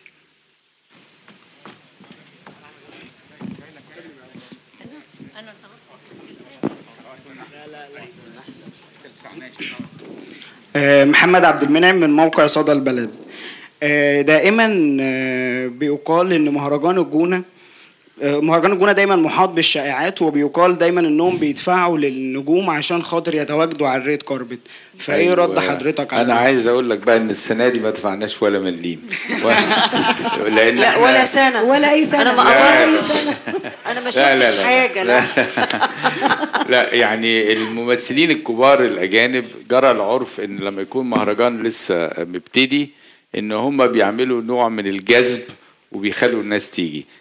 آه، محمد عبد المنعم من موقع صدى البلد آه، دائما آه، بيقال ان مهرجان الجونه آه، مهرجان الجونه دايما محاط بالشائعات وبيقال دايما انهم بيدفعوا للنجوم عشان خاطر يتواجدوا على الريد كاربت فايه أيوة. رد حضرتك على انا ده؟ عايز اقول لك بقى ان السنه دي ما دفعناش ولا مليم لان لا إحنا- ولا سنه ولا اي سنه انا ما لا. قبضت سنه انا ما لا، لا، شفتش لا. حاجه لا لا يعني الممثلين الكبار الاجانب جرى العرف ان لما يكون مهرجان لسه مبتدي ان هم بيعملوا نوع من الجذب وبيخلوا الناس تيجي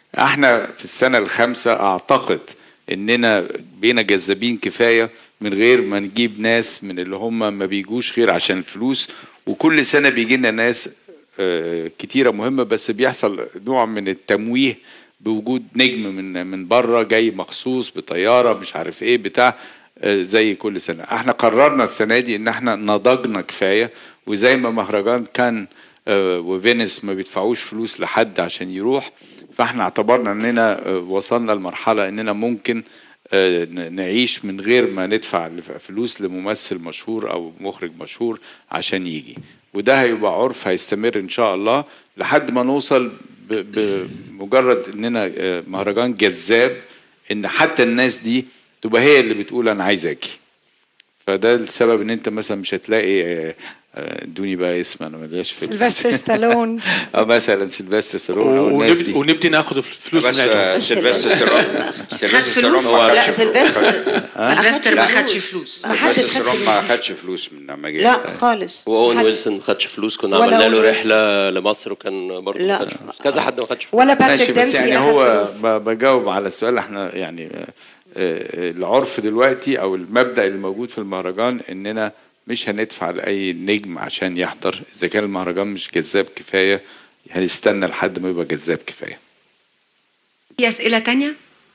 احنا في السنة الخامسة اعتقد اننا بقينا جذابين كفاية من غير ما نجيب ناس من اللي هم ما بيجوش غير عشان الفلوس وكل سنة بيجي لنا ناس آه، كتيرة مهمة بس بيحصل نوع من التمويه بوجود نجم من من بره جاي مخصوص بطيارة مش عارف ايه بتاع آه، زي كل سنة احنا قررنا السنة دي ان احنا نضجنا كفاية وزي ما مهرجان كان آه، وفينيس ما بيدفعوش فلوس لحد عشان يروح فاحنا اعتبرنا اننا آه، وصلنا لمرحلة اننا ممكن آه، ن- نعيش من غير ما ندفع لف- فلوس لممثل مشهور او مخرج مشهور عشان يجي وده هيبقى عرف هيستمر ان شاء الله لحد ما نوصل ب- بمجرد اننا آه، مهرجان جذاب ان حتى الناس دي تبقى هي اللي بتقول انا عايز اجي فده السبب ان انت مثلا مش هتلاقي آه، آه، ادوني بقى اسم انا ملياش في سيلفستر ستالون اه مثلا سيلفستر ستالون او الناس ونبدي, دي ونبدي ناخد فلوس بس، من عندهم. آه، سيلفستر ستالون خد فلوس لا سيلفستر سيلفستر ما خدش فلوس ما حدش خد ما خدش فلوس من لما جه لا خالص واون حد- ويلسون ما خدش فلوس كنا ولا عملنا أون له ويلسون. رحله لمصر وكان برضه ما خدش فلوس كذا حد ما خدش فلوس ماشي بس يعني هو ب- بجاوب على السؤال احنا يعني آه، آه، العرف دلوقتي او المبدا اللي موجود في المهرجان اننا مش هندفع لاي نجم عشان يحضر اذا كان المهرجان مش جذاب كفايه هنستنى لحد ما يبقى جذاب كفايه في اسئله تانية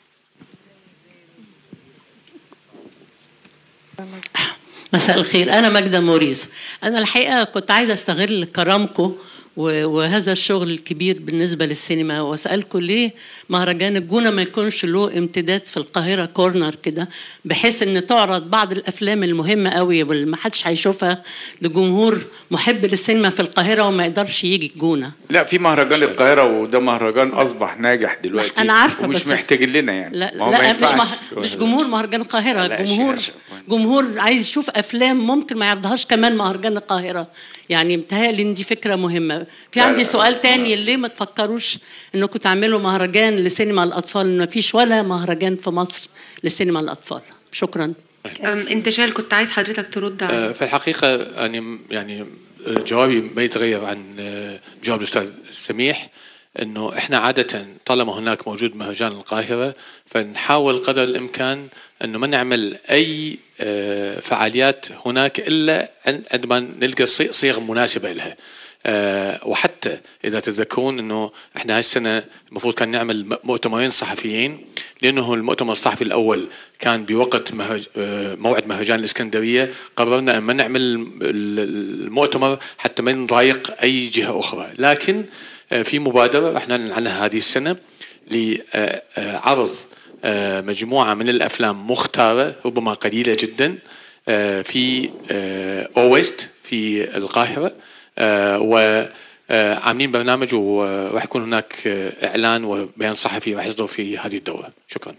مساء الخير أنا ماجدة موريس أنا الحقيقة كنت عايزة أستغل كرمكم و- وهذا الشغل الكبير بالنسبة للسينما وأسألكم ليه مهرجان الجونة ما يكونش له امتداد في القاهرة كورنر كده بحيث إن تعرض بعض الأفلام المهمة قوي واللي ما حدش هيشوفها لجمهور محب للسينما في القاهرة وما يقدرش يجي الجونة لا في مهرجان القاهره وده مهرجان اصبح ناجح دلوقتي أنا عارفة ومش بس- محتاجين لنا يعني لا ما هو ما لا مش ينفعش. مه... مش جمهور مهرجان القاهرة لا، جمهور شيء- جمهور عايز يشوف افلام ممكن ما يعرضهاش كمان مهرجان القاهرة يعني متهيألي ان دي فكرة مهمة في لا، عندي لا، سؤال تاني ليه ما تفكروش انكم تعملوا مهرجان لسينما الاطفال ما فيش ولا مهرجان في مصر لسينما الاطفال شكرا أم، انتشال كنت عايز حضرتك ترد على آه، في الحقيقة أنا يعني آه، جوابي ما يتغير عن آه، جواب الأستاذ سميح أنه إحنا عادة طالما هناك موجود مهرجان القاهرة فنحاول قدر الإمكان أنه ما نعمل أي آه، فعاليات هناك إلا عن- عندما نلقى صي- صيغ مناسبة لها آه، وحتى اذا تتذكرون انه احنا هالسنه المفروض كان نعمل م- مؤتمرين صحفيين لانه المؤتمر الصحفي الاول كان بوقت مهج... آه، موعد مهرجان الاسكندريه قررنا ان ما نعمل ال- المؤتمر حتى ما نضايق اي جهه اخرى لكن آه، في مبادره راح نعلن عنها هذه السنه لعرض آه، مجموعه من الافلام مختاره ربما قليله جدا آه، في آه، اويست في القاهره آه، وعاملين برنامج وراح يكون هناك آه، اعلان وبيان صحفي راح يصدر في هذه الدوره شكرا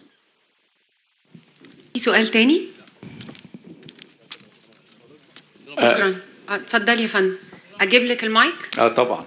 في سؤال تاني شكرا آه، اتفضل يا فندم اجيب لك المايك اه طبعا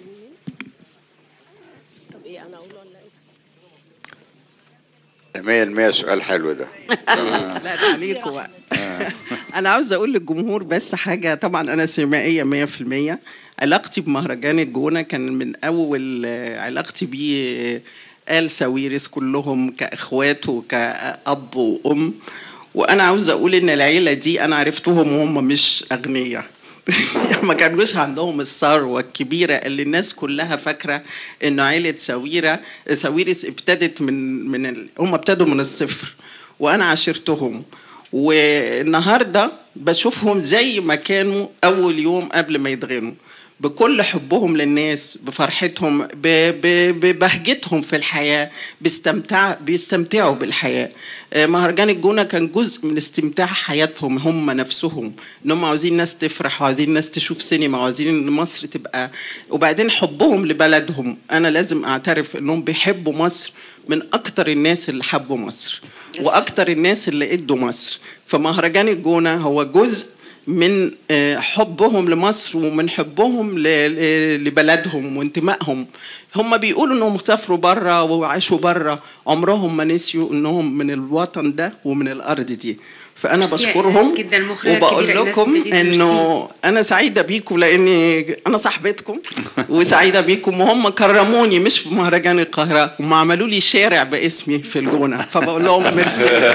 مية المية سؤال حلو ده لا ده عليكم بقى انا عاوز اقول للجمهور بس حاجه طبعا انا سينمائيه 100% علاقتي بمهرجان الجونه كان من اول آه، علاقتي بيه آه، آل ساويرس كلهم كاخوات وكأب وام وانا عاوز اقول ان العيله دي انا عرفتهم وهم مش اغنياء ما كانوش عندهم الثروة الكبيرة اللي الناس كلها فاكرة إنه عيلة ساويرة ساويرس ابتدت من من ال... هم ابتدوا من الصفر وأنا عاشرتهم والنهاردة بشوفهم زي ما كانوا أول يوم قبل ما يتغنوا بكل حبهم للناس بفرحتهم ب- ب- ببهجتهم في الحياة بيستمتع بيستمتعوا بالحياة آه، مهرجان الجونة كان جزء من استمتاع حياتهم هم نفسهم ان هم عاوزين الناس تفرح وعاوزين الناس تشوف سينما وعاوزين ان مصر تبقى وبعدين حبهم لبلدهم انا لازم اعترف انهم بيحبوا مصر من اكتر الناس اللي حبوا مصر واكتر الناس اللي ادوا مصر فمهرجان الجونة هو جزء من آه، حبهم لمصر ومن حبهم ل- ل- لبلدهم وانتمائهم هم بيقولوا انهم سافروا بره وعاشوا بره عمرهم ما نسيوا انهم من الوطن ده ومن الارض دي فانا ميرسي يا بشكرهم إيناس جدا، مخرجة وبقول كبيرة إيناس لكم الدغيدي، انه انا سعيده بيكم لاني انا صاحبتكم وسعيده بيكم وهم كرموني مش في مهرجان القاهره هم عملوا لي شارع باسمي في الجونه فبقول لهم ميرسي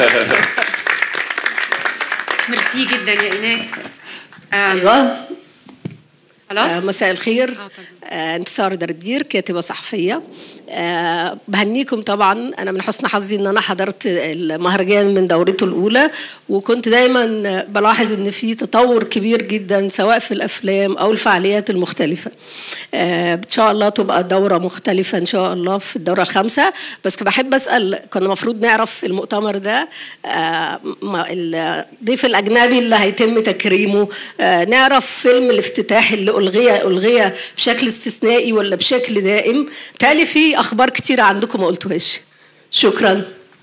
ميرسي جدا يا ايناس ايوه خلاص آه مساء الخير آه انتصار دردير كاتبه صحفيه آه بهنيكم طبعا انا من حسن حظي ان انا حضرت المهرجان من دورته الاولى وكنت دايما بلاحظ ان في تطور كبير جدا سواء في الافلام او الفعاليات المختلفه آه ان شاء الله تبقى دوره مختلفه ان شاء الله في الدوره الخامسه بس بحب اسال كنا المفروض نعرف في المؤتمر ده آه ما- الضيف الاجنبي اللي هيتم تكريمه آه نعرف فيلم الافتتاح اللي الغي الغي بشكل استثنائي ولا بشكل دائم تالي في اخبار كتيره عندكم ما قلتوهاش شكرا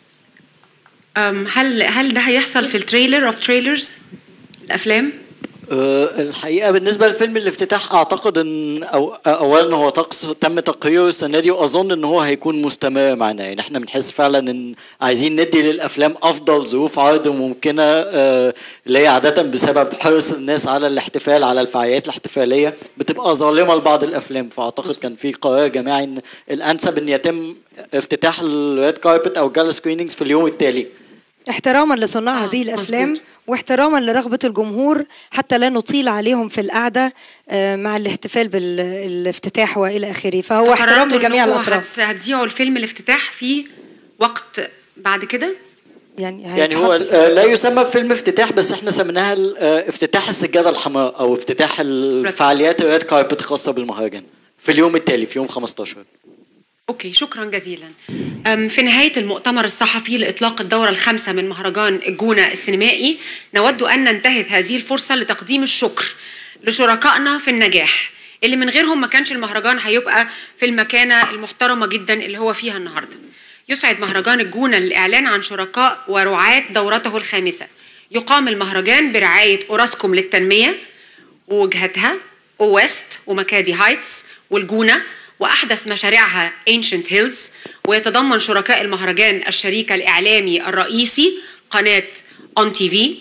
أم، هل هل ده هيحصل في التريلر اوف تريلرز الافلام أه، الحقيقه بالنسبه لفيلم الافتتاح اعتقد ان أو اولا هو طقس تم تقريره السنه دي واظن ان هو هيكون مستمر معنا يعني احنا بنحس فعلا ان عايزين ندي للافلام افضل ظروف عرض ممكنه أه، اللي هي عاده بسبب حرص الناس على الاحتفال على الفعاليات الاحتفاليه بتبقى ظالمه لبعض الافلام فاعتقد كان في قرار جماعي ان الانسب ان يتم افتتاح الريد كاربت او جالا سكرينينجز في اليوم التالي احتراما لصناع هذه الافلام واحتراما لرغبه الجمهور حتى لا نطيل عليهم في القعده آه، مع الاحتفال بالافتتاح والى اخره فهو احترام قررتوا لجميع إنكم الاطراف هت- هتذيعوا الفيلم الافتتاح في وقت بعد كده يعني يعني هو آه، لا يسمى بفيلم افتتاح بس احنا سميناها ال- آه، افتتاح السجاده الحمراء او افتتاح الفعاليات الريد كاربت الخاصه بالمهرجان في اليوم التالي في يوم 15 اوكي شكرا جزيلا أم، في نهاية المؤتمر الصحفي لإطلاق الدورة الخامسة من مهرجان الجونة السينمائي نود أن ننتهز هذه الفرصة لتقديم الشكر لشركائنا في النجاح اللي من غيرهم ما كانش المهرجان هيبقى في المكانة المحترمة جدا اللي هو فيها النهاردة يسعد مهرجان الجونة للإعلان عن شركاء ورعاة دورته الخامسة يقام المهرجان برعاية أوراسكوم للتنمية ووجهتها وويست ومكادي هايتس والجونة وأحدث مشاريعها Ancient Hills ويتضمن شركاء المهرجان الشريك الإعلامي الرئيسي قناة أون تي في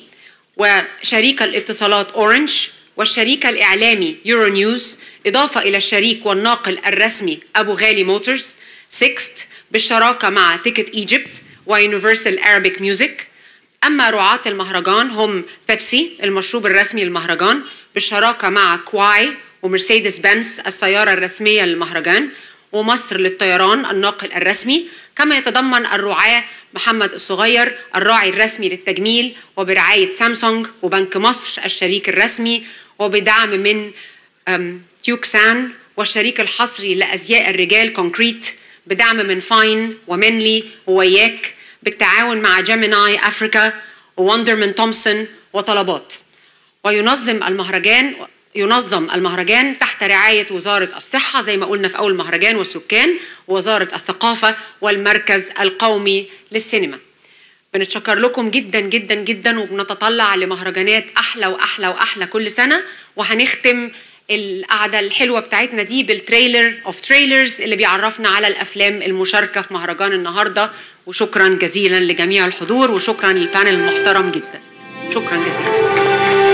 وشريك الاتصالات أورنج والشريك الإعلامي يورو نيوز إضافة إلى الشريك والناقل الرسمي أبو غالي موتورز سيكست بالشراكة مع تيكت إيجيبت ويونيفرسال Arabic ميوزك أما رعاة المهرجان هم بيبسي المشروب الرسمي للمهرجان بالشراكة مع كواي ومرسيدس بنز السيارة الرسمية للمهرجان ومصر للطيران الناقل الرسمي كما يتضمن الرعاة محمد الصغير الراعي الرسمي للتجميل وبرعاية سامسونج وبنك مصر الشريك الرسمي وبدعم من أم، تيوكسان والشريك الحصري لأزياء الرجال كونكريت بدعم من فاين ومنلي ووياك بالتعاون مع جيميناي أفريكا ووندرمان تومسون وطلبات وينظم المهرجان ينظم المهرجان تحت رعاية وزارة الصحة زي ما قلنا في أول مهرجان والسكان ووزارة الثقافة والمركز القومي للسينما بنتشكر لكم جدا جدا جدا وبنتطلع لمهرجانات أحلى وأحلى وأحلى كل سنة وهنختم القعدة الحلوة بتاعتنا دي بالتريلر اوف تريلرز اللي بيعرفنا على الأفلام المشاركة في مهرجان النهاردة وشكرا جزيلا لجميع الحضور وشكرا للبانل المحترم جدا شكرا جزيلا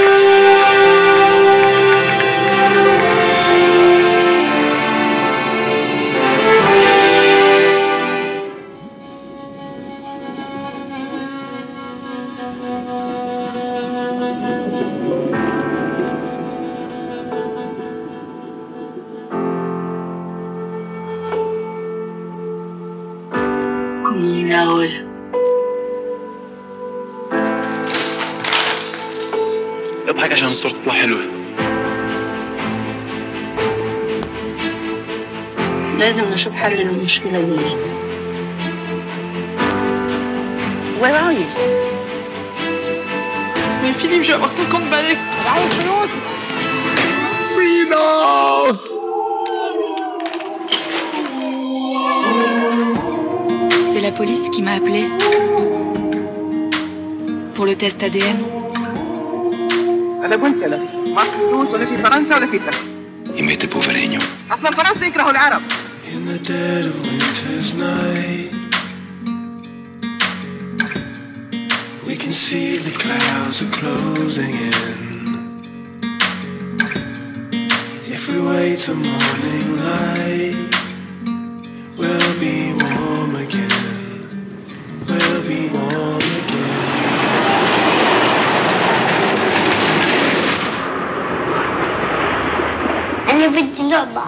Raúl. اضحك عشان الصورة تطلع حلوة لازم نشوف حل للمشكلة دي Where are you? Mais Philippe, je vais avoir 50 balais. C'est la police qui m'a appelé pour le test ADN. انا قلت لك ما في فلوس ولا في فرنسا ولا في سفر Y mete povereño. اصلا فرنسا يكرهوا العرب In the dead of winter's night, we can can see the clouds are closing in. If we wait till morning light, we'll be warm again. We'll be warm again. أنا بدي لعبة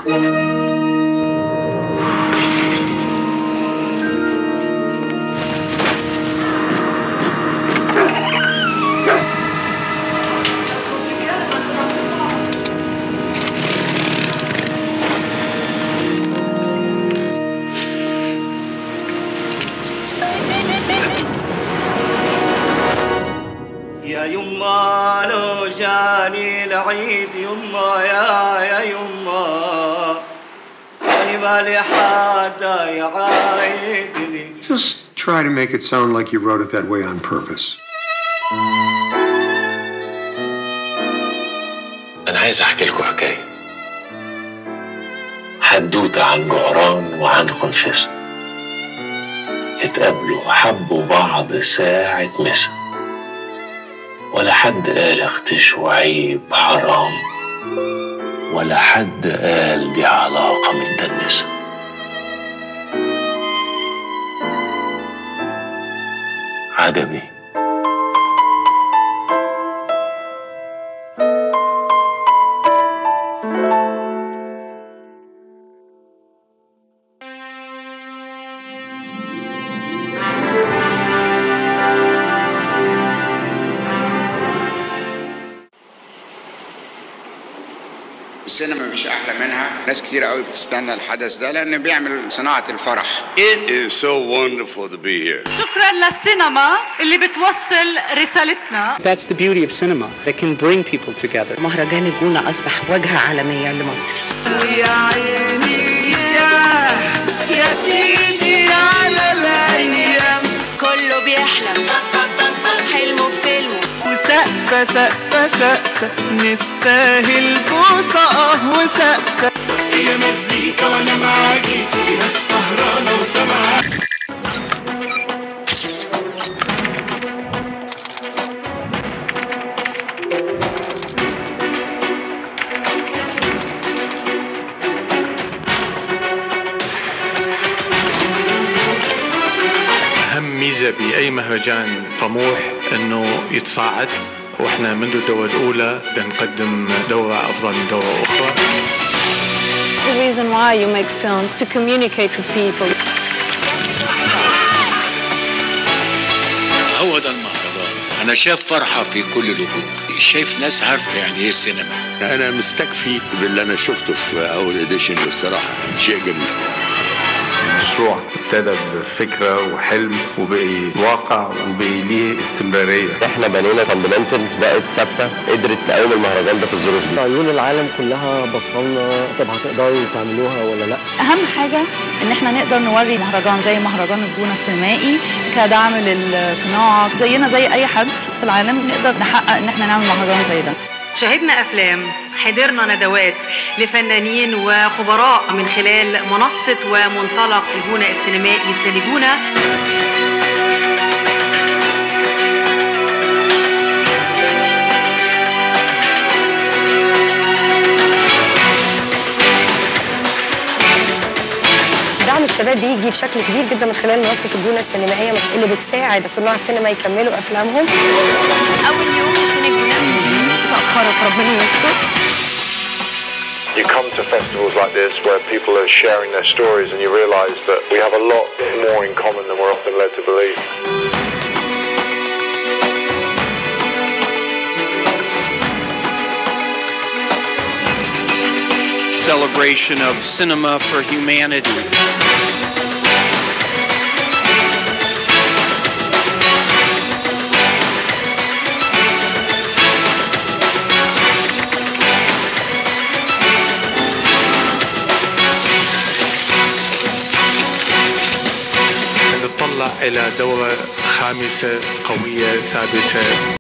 يا يما لو جاني العيد يما يا يا يما أنا مالي حدا يعايدني Just try to make it sound like you wrote it that way on purpose. أنا عايز أحكي لكم حكاية حدوتة عن جعران وعن خنفسة اتقابلوا وحبوا بعض ساعة مسا ولا حد قال اختشوا عيب حرام ولا حد قال دي علاقة متدنسة عجبي السينما مش احلى منها ناس كتير قوي بتستنى الحدث ده لان بيعمل صناعه الفرح It is so wonderful to be here. شكرا للسينما اللي بتوصل رسالتنا That's the beauty of cinema. It can bring people together. مهرجان الجونة أصبح واجهة عالمية لمصر ويا عيني يا يا سيدي على الايام كله بيحلم حلمه في فيلمه وسقفة سقفة سقفة نستاهل بوسة اه وسقفة هي مزيكا وانا معاكي في ناس سهرانة وسامعة أهم ميزة بأي مهرجان طموح أنه يتصاعد وإحنا منذ الدورة الأولى بدنا نقدم دورة أفضل من دورة أخرى The reason why you make films to communicate with people. هو ده المهرجان انا شايف فرحه في كل الوجوه شايف ناس عارفه يعني ايه السينما انا مستكفي باللي انا شفته في اول اديشن والصراحه شيء جميل المشروع ابتدى بفكرة وحلم وبقي واقع وبقي ليه استمرارية احنا بنينا فاندمنتالز بقت ثابته قدرت تقوم المهرجان ده في الظروف دي عيون العالم كلها بصلنا طب هتقدروا تعملوها ولا لا اهم حاجه ان احنا نقدر نوري مهرجان زي مهرجان الجونه السينمائي كدعم للصناعه زينا زي اي حد في العالم نقدر نحقق ان احنا نعمل مهرجان زي ده شاهدنا افلام حضرنا ندوات لفنانين وخبراء من خلال منصه ومنطلق الجونه السينمائي سينيجونا دعم الشباب بيجي بشكل كبير جدا من خلال منصه الجونه السينمائيه اللي بتساعد صناع السينما يكملوا افلامهم اول يوم السينما تاخرت ربنا يستر You come to festivals like this where people are sharing their stories and you realize that we have a lot more in common than we're often led to believe. celebration of cinema for humanity. نتطلع إلى دورة خامسة قوية ثابتة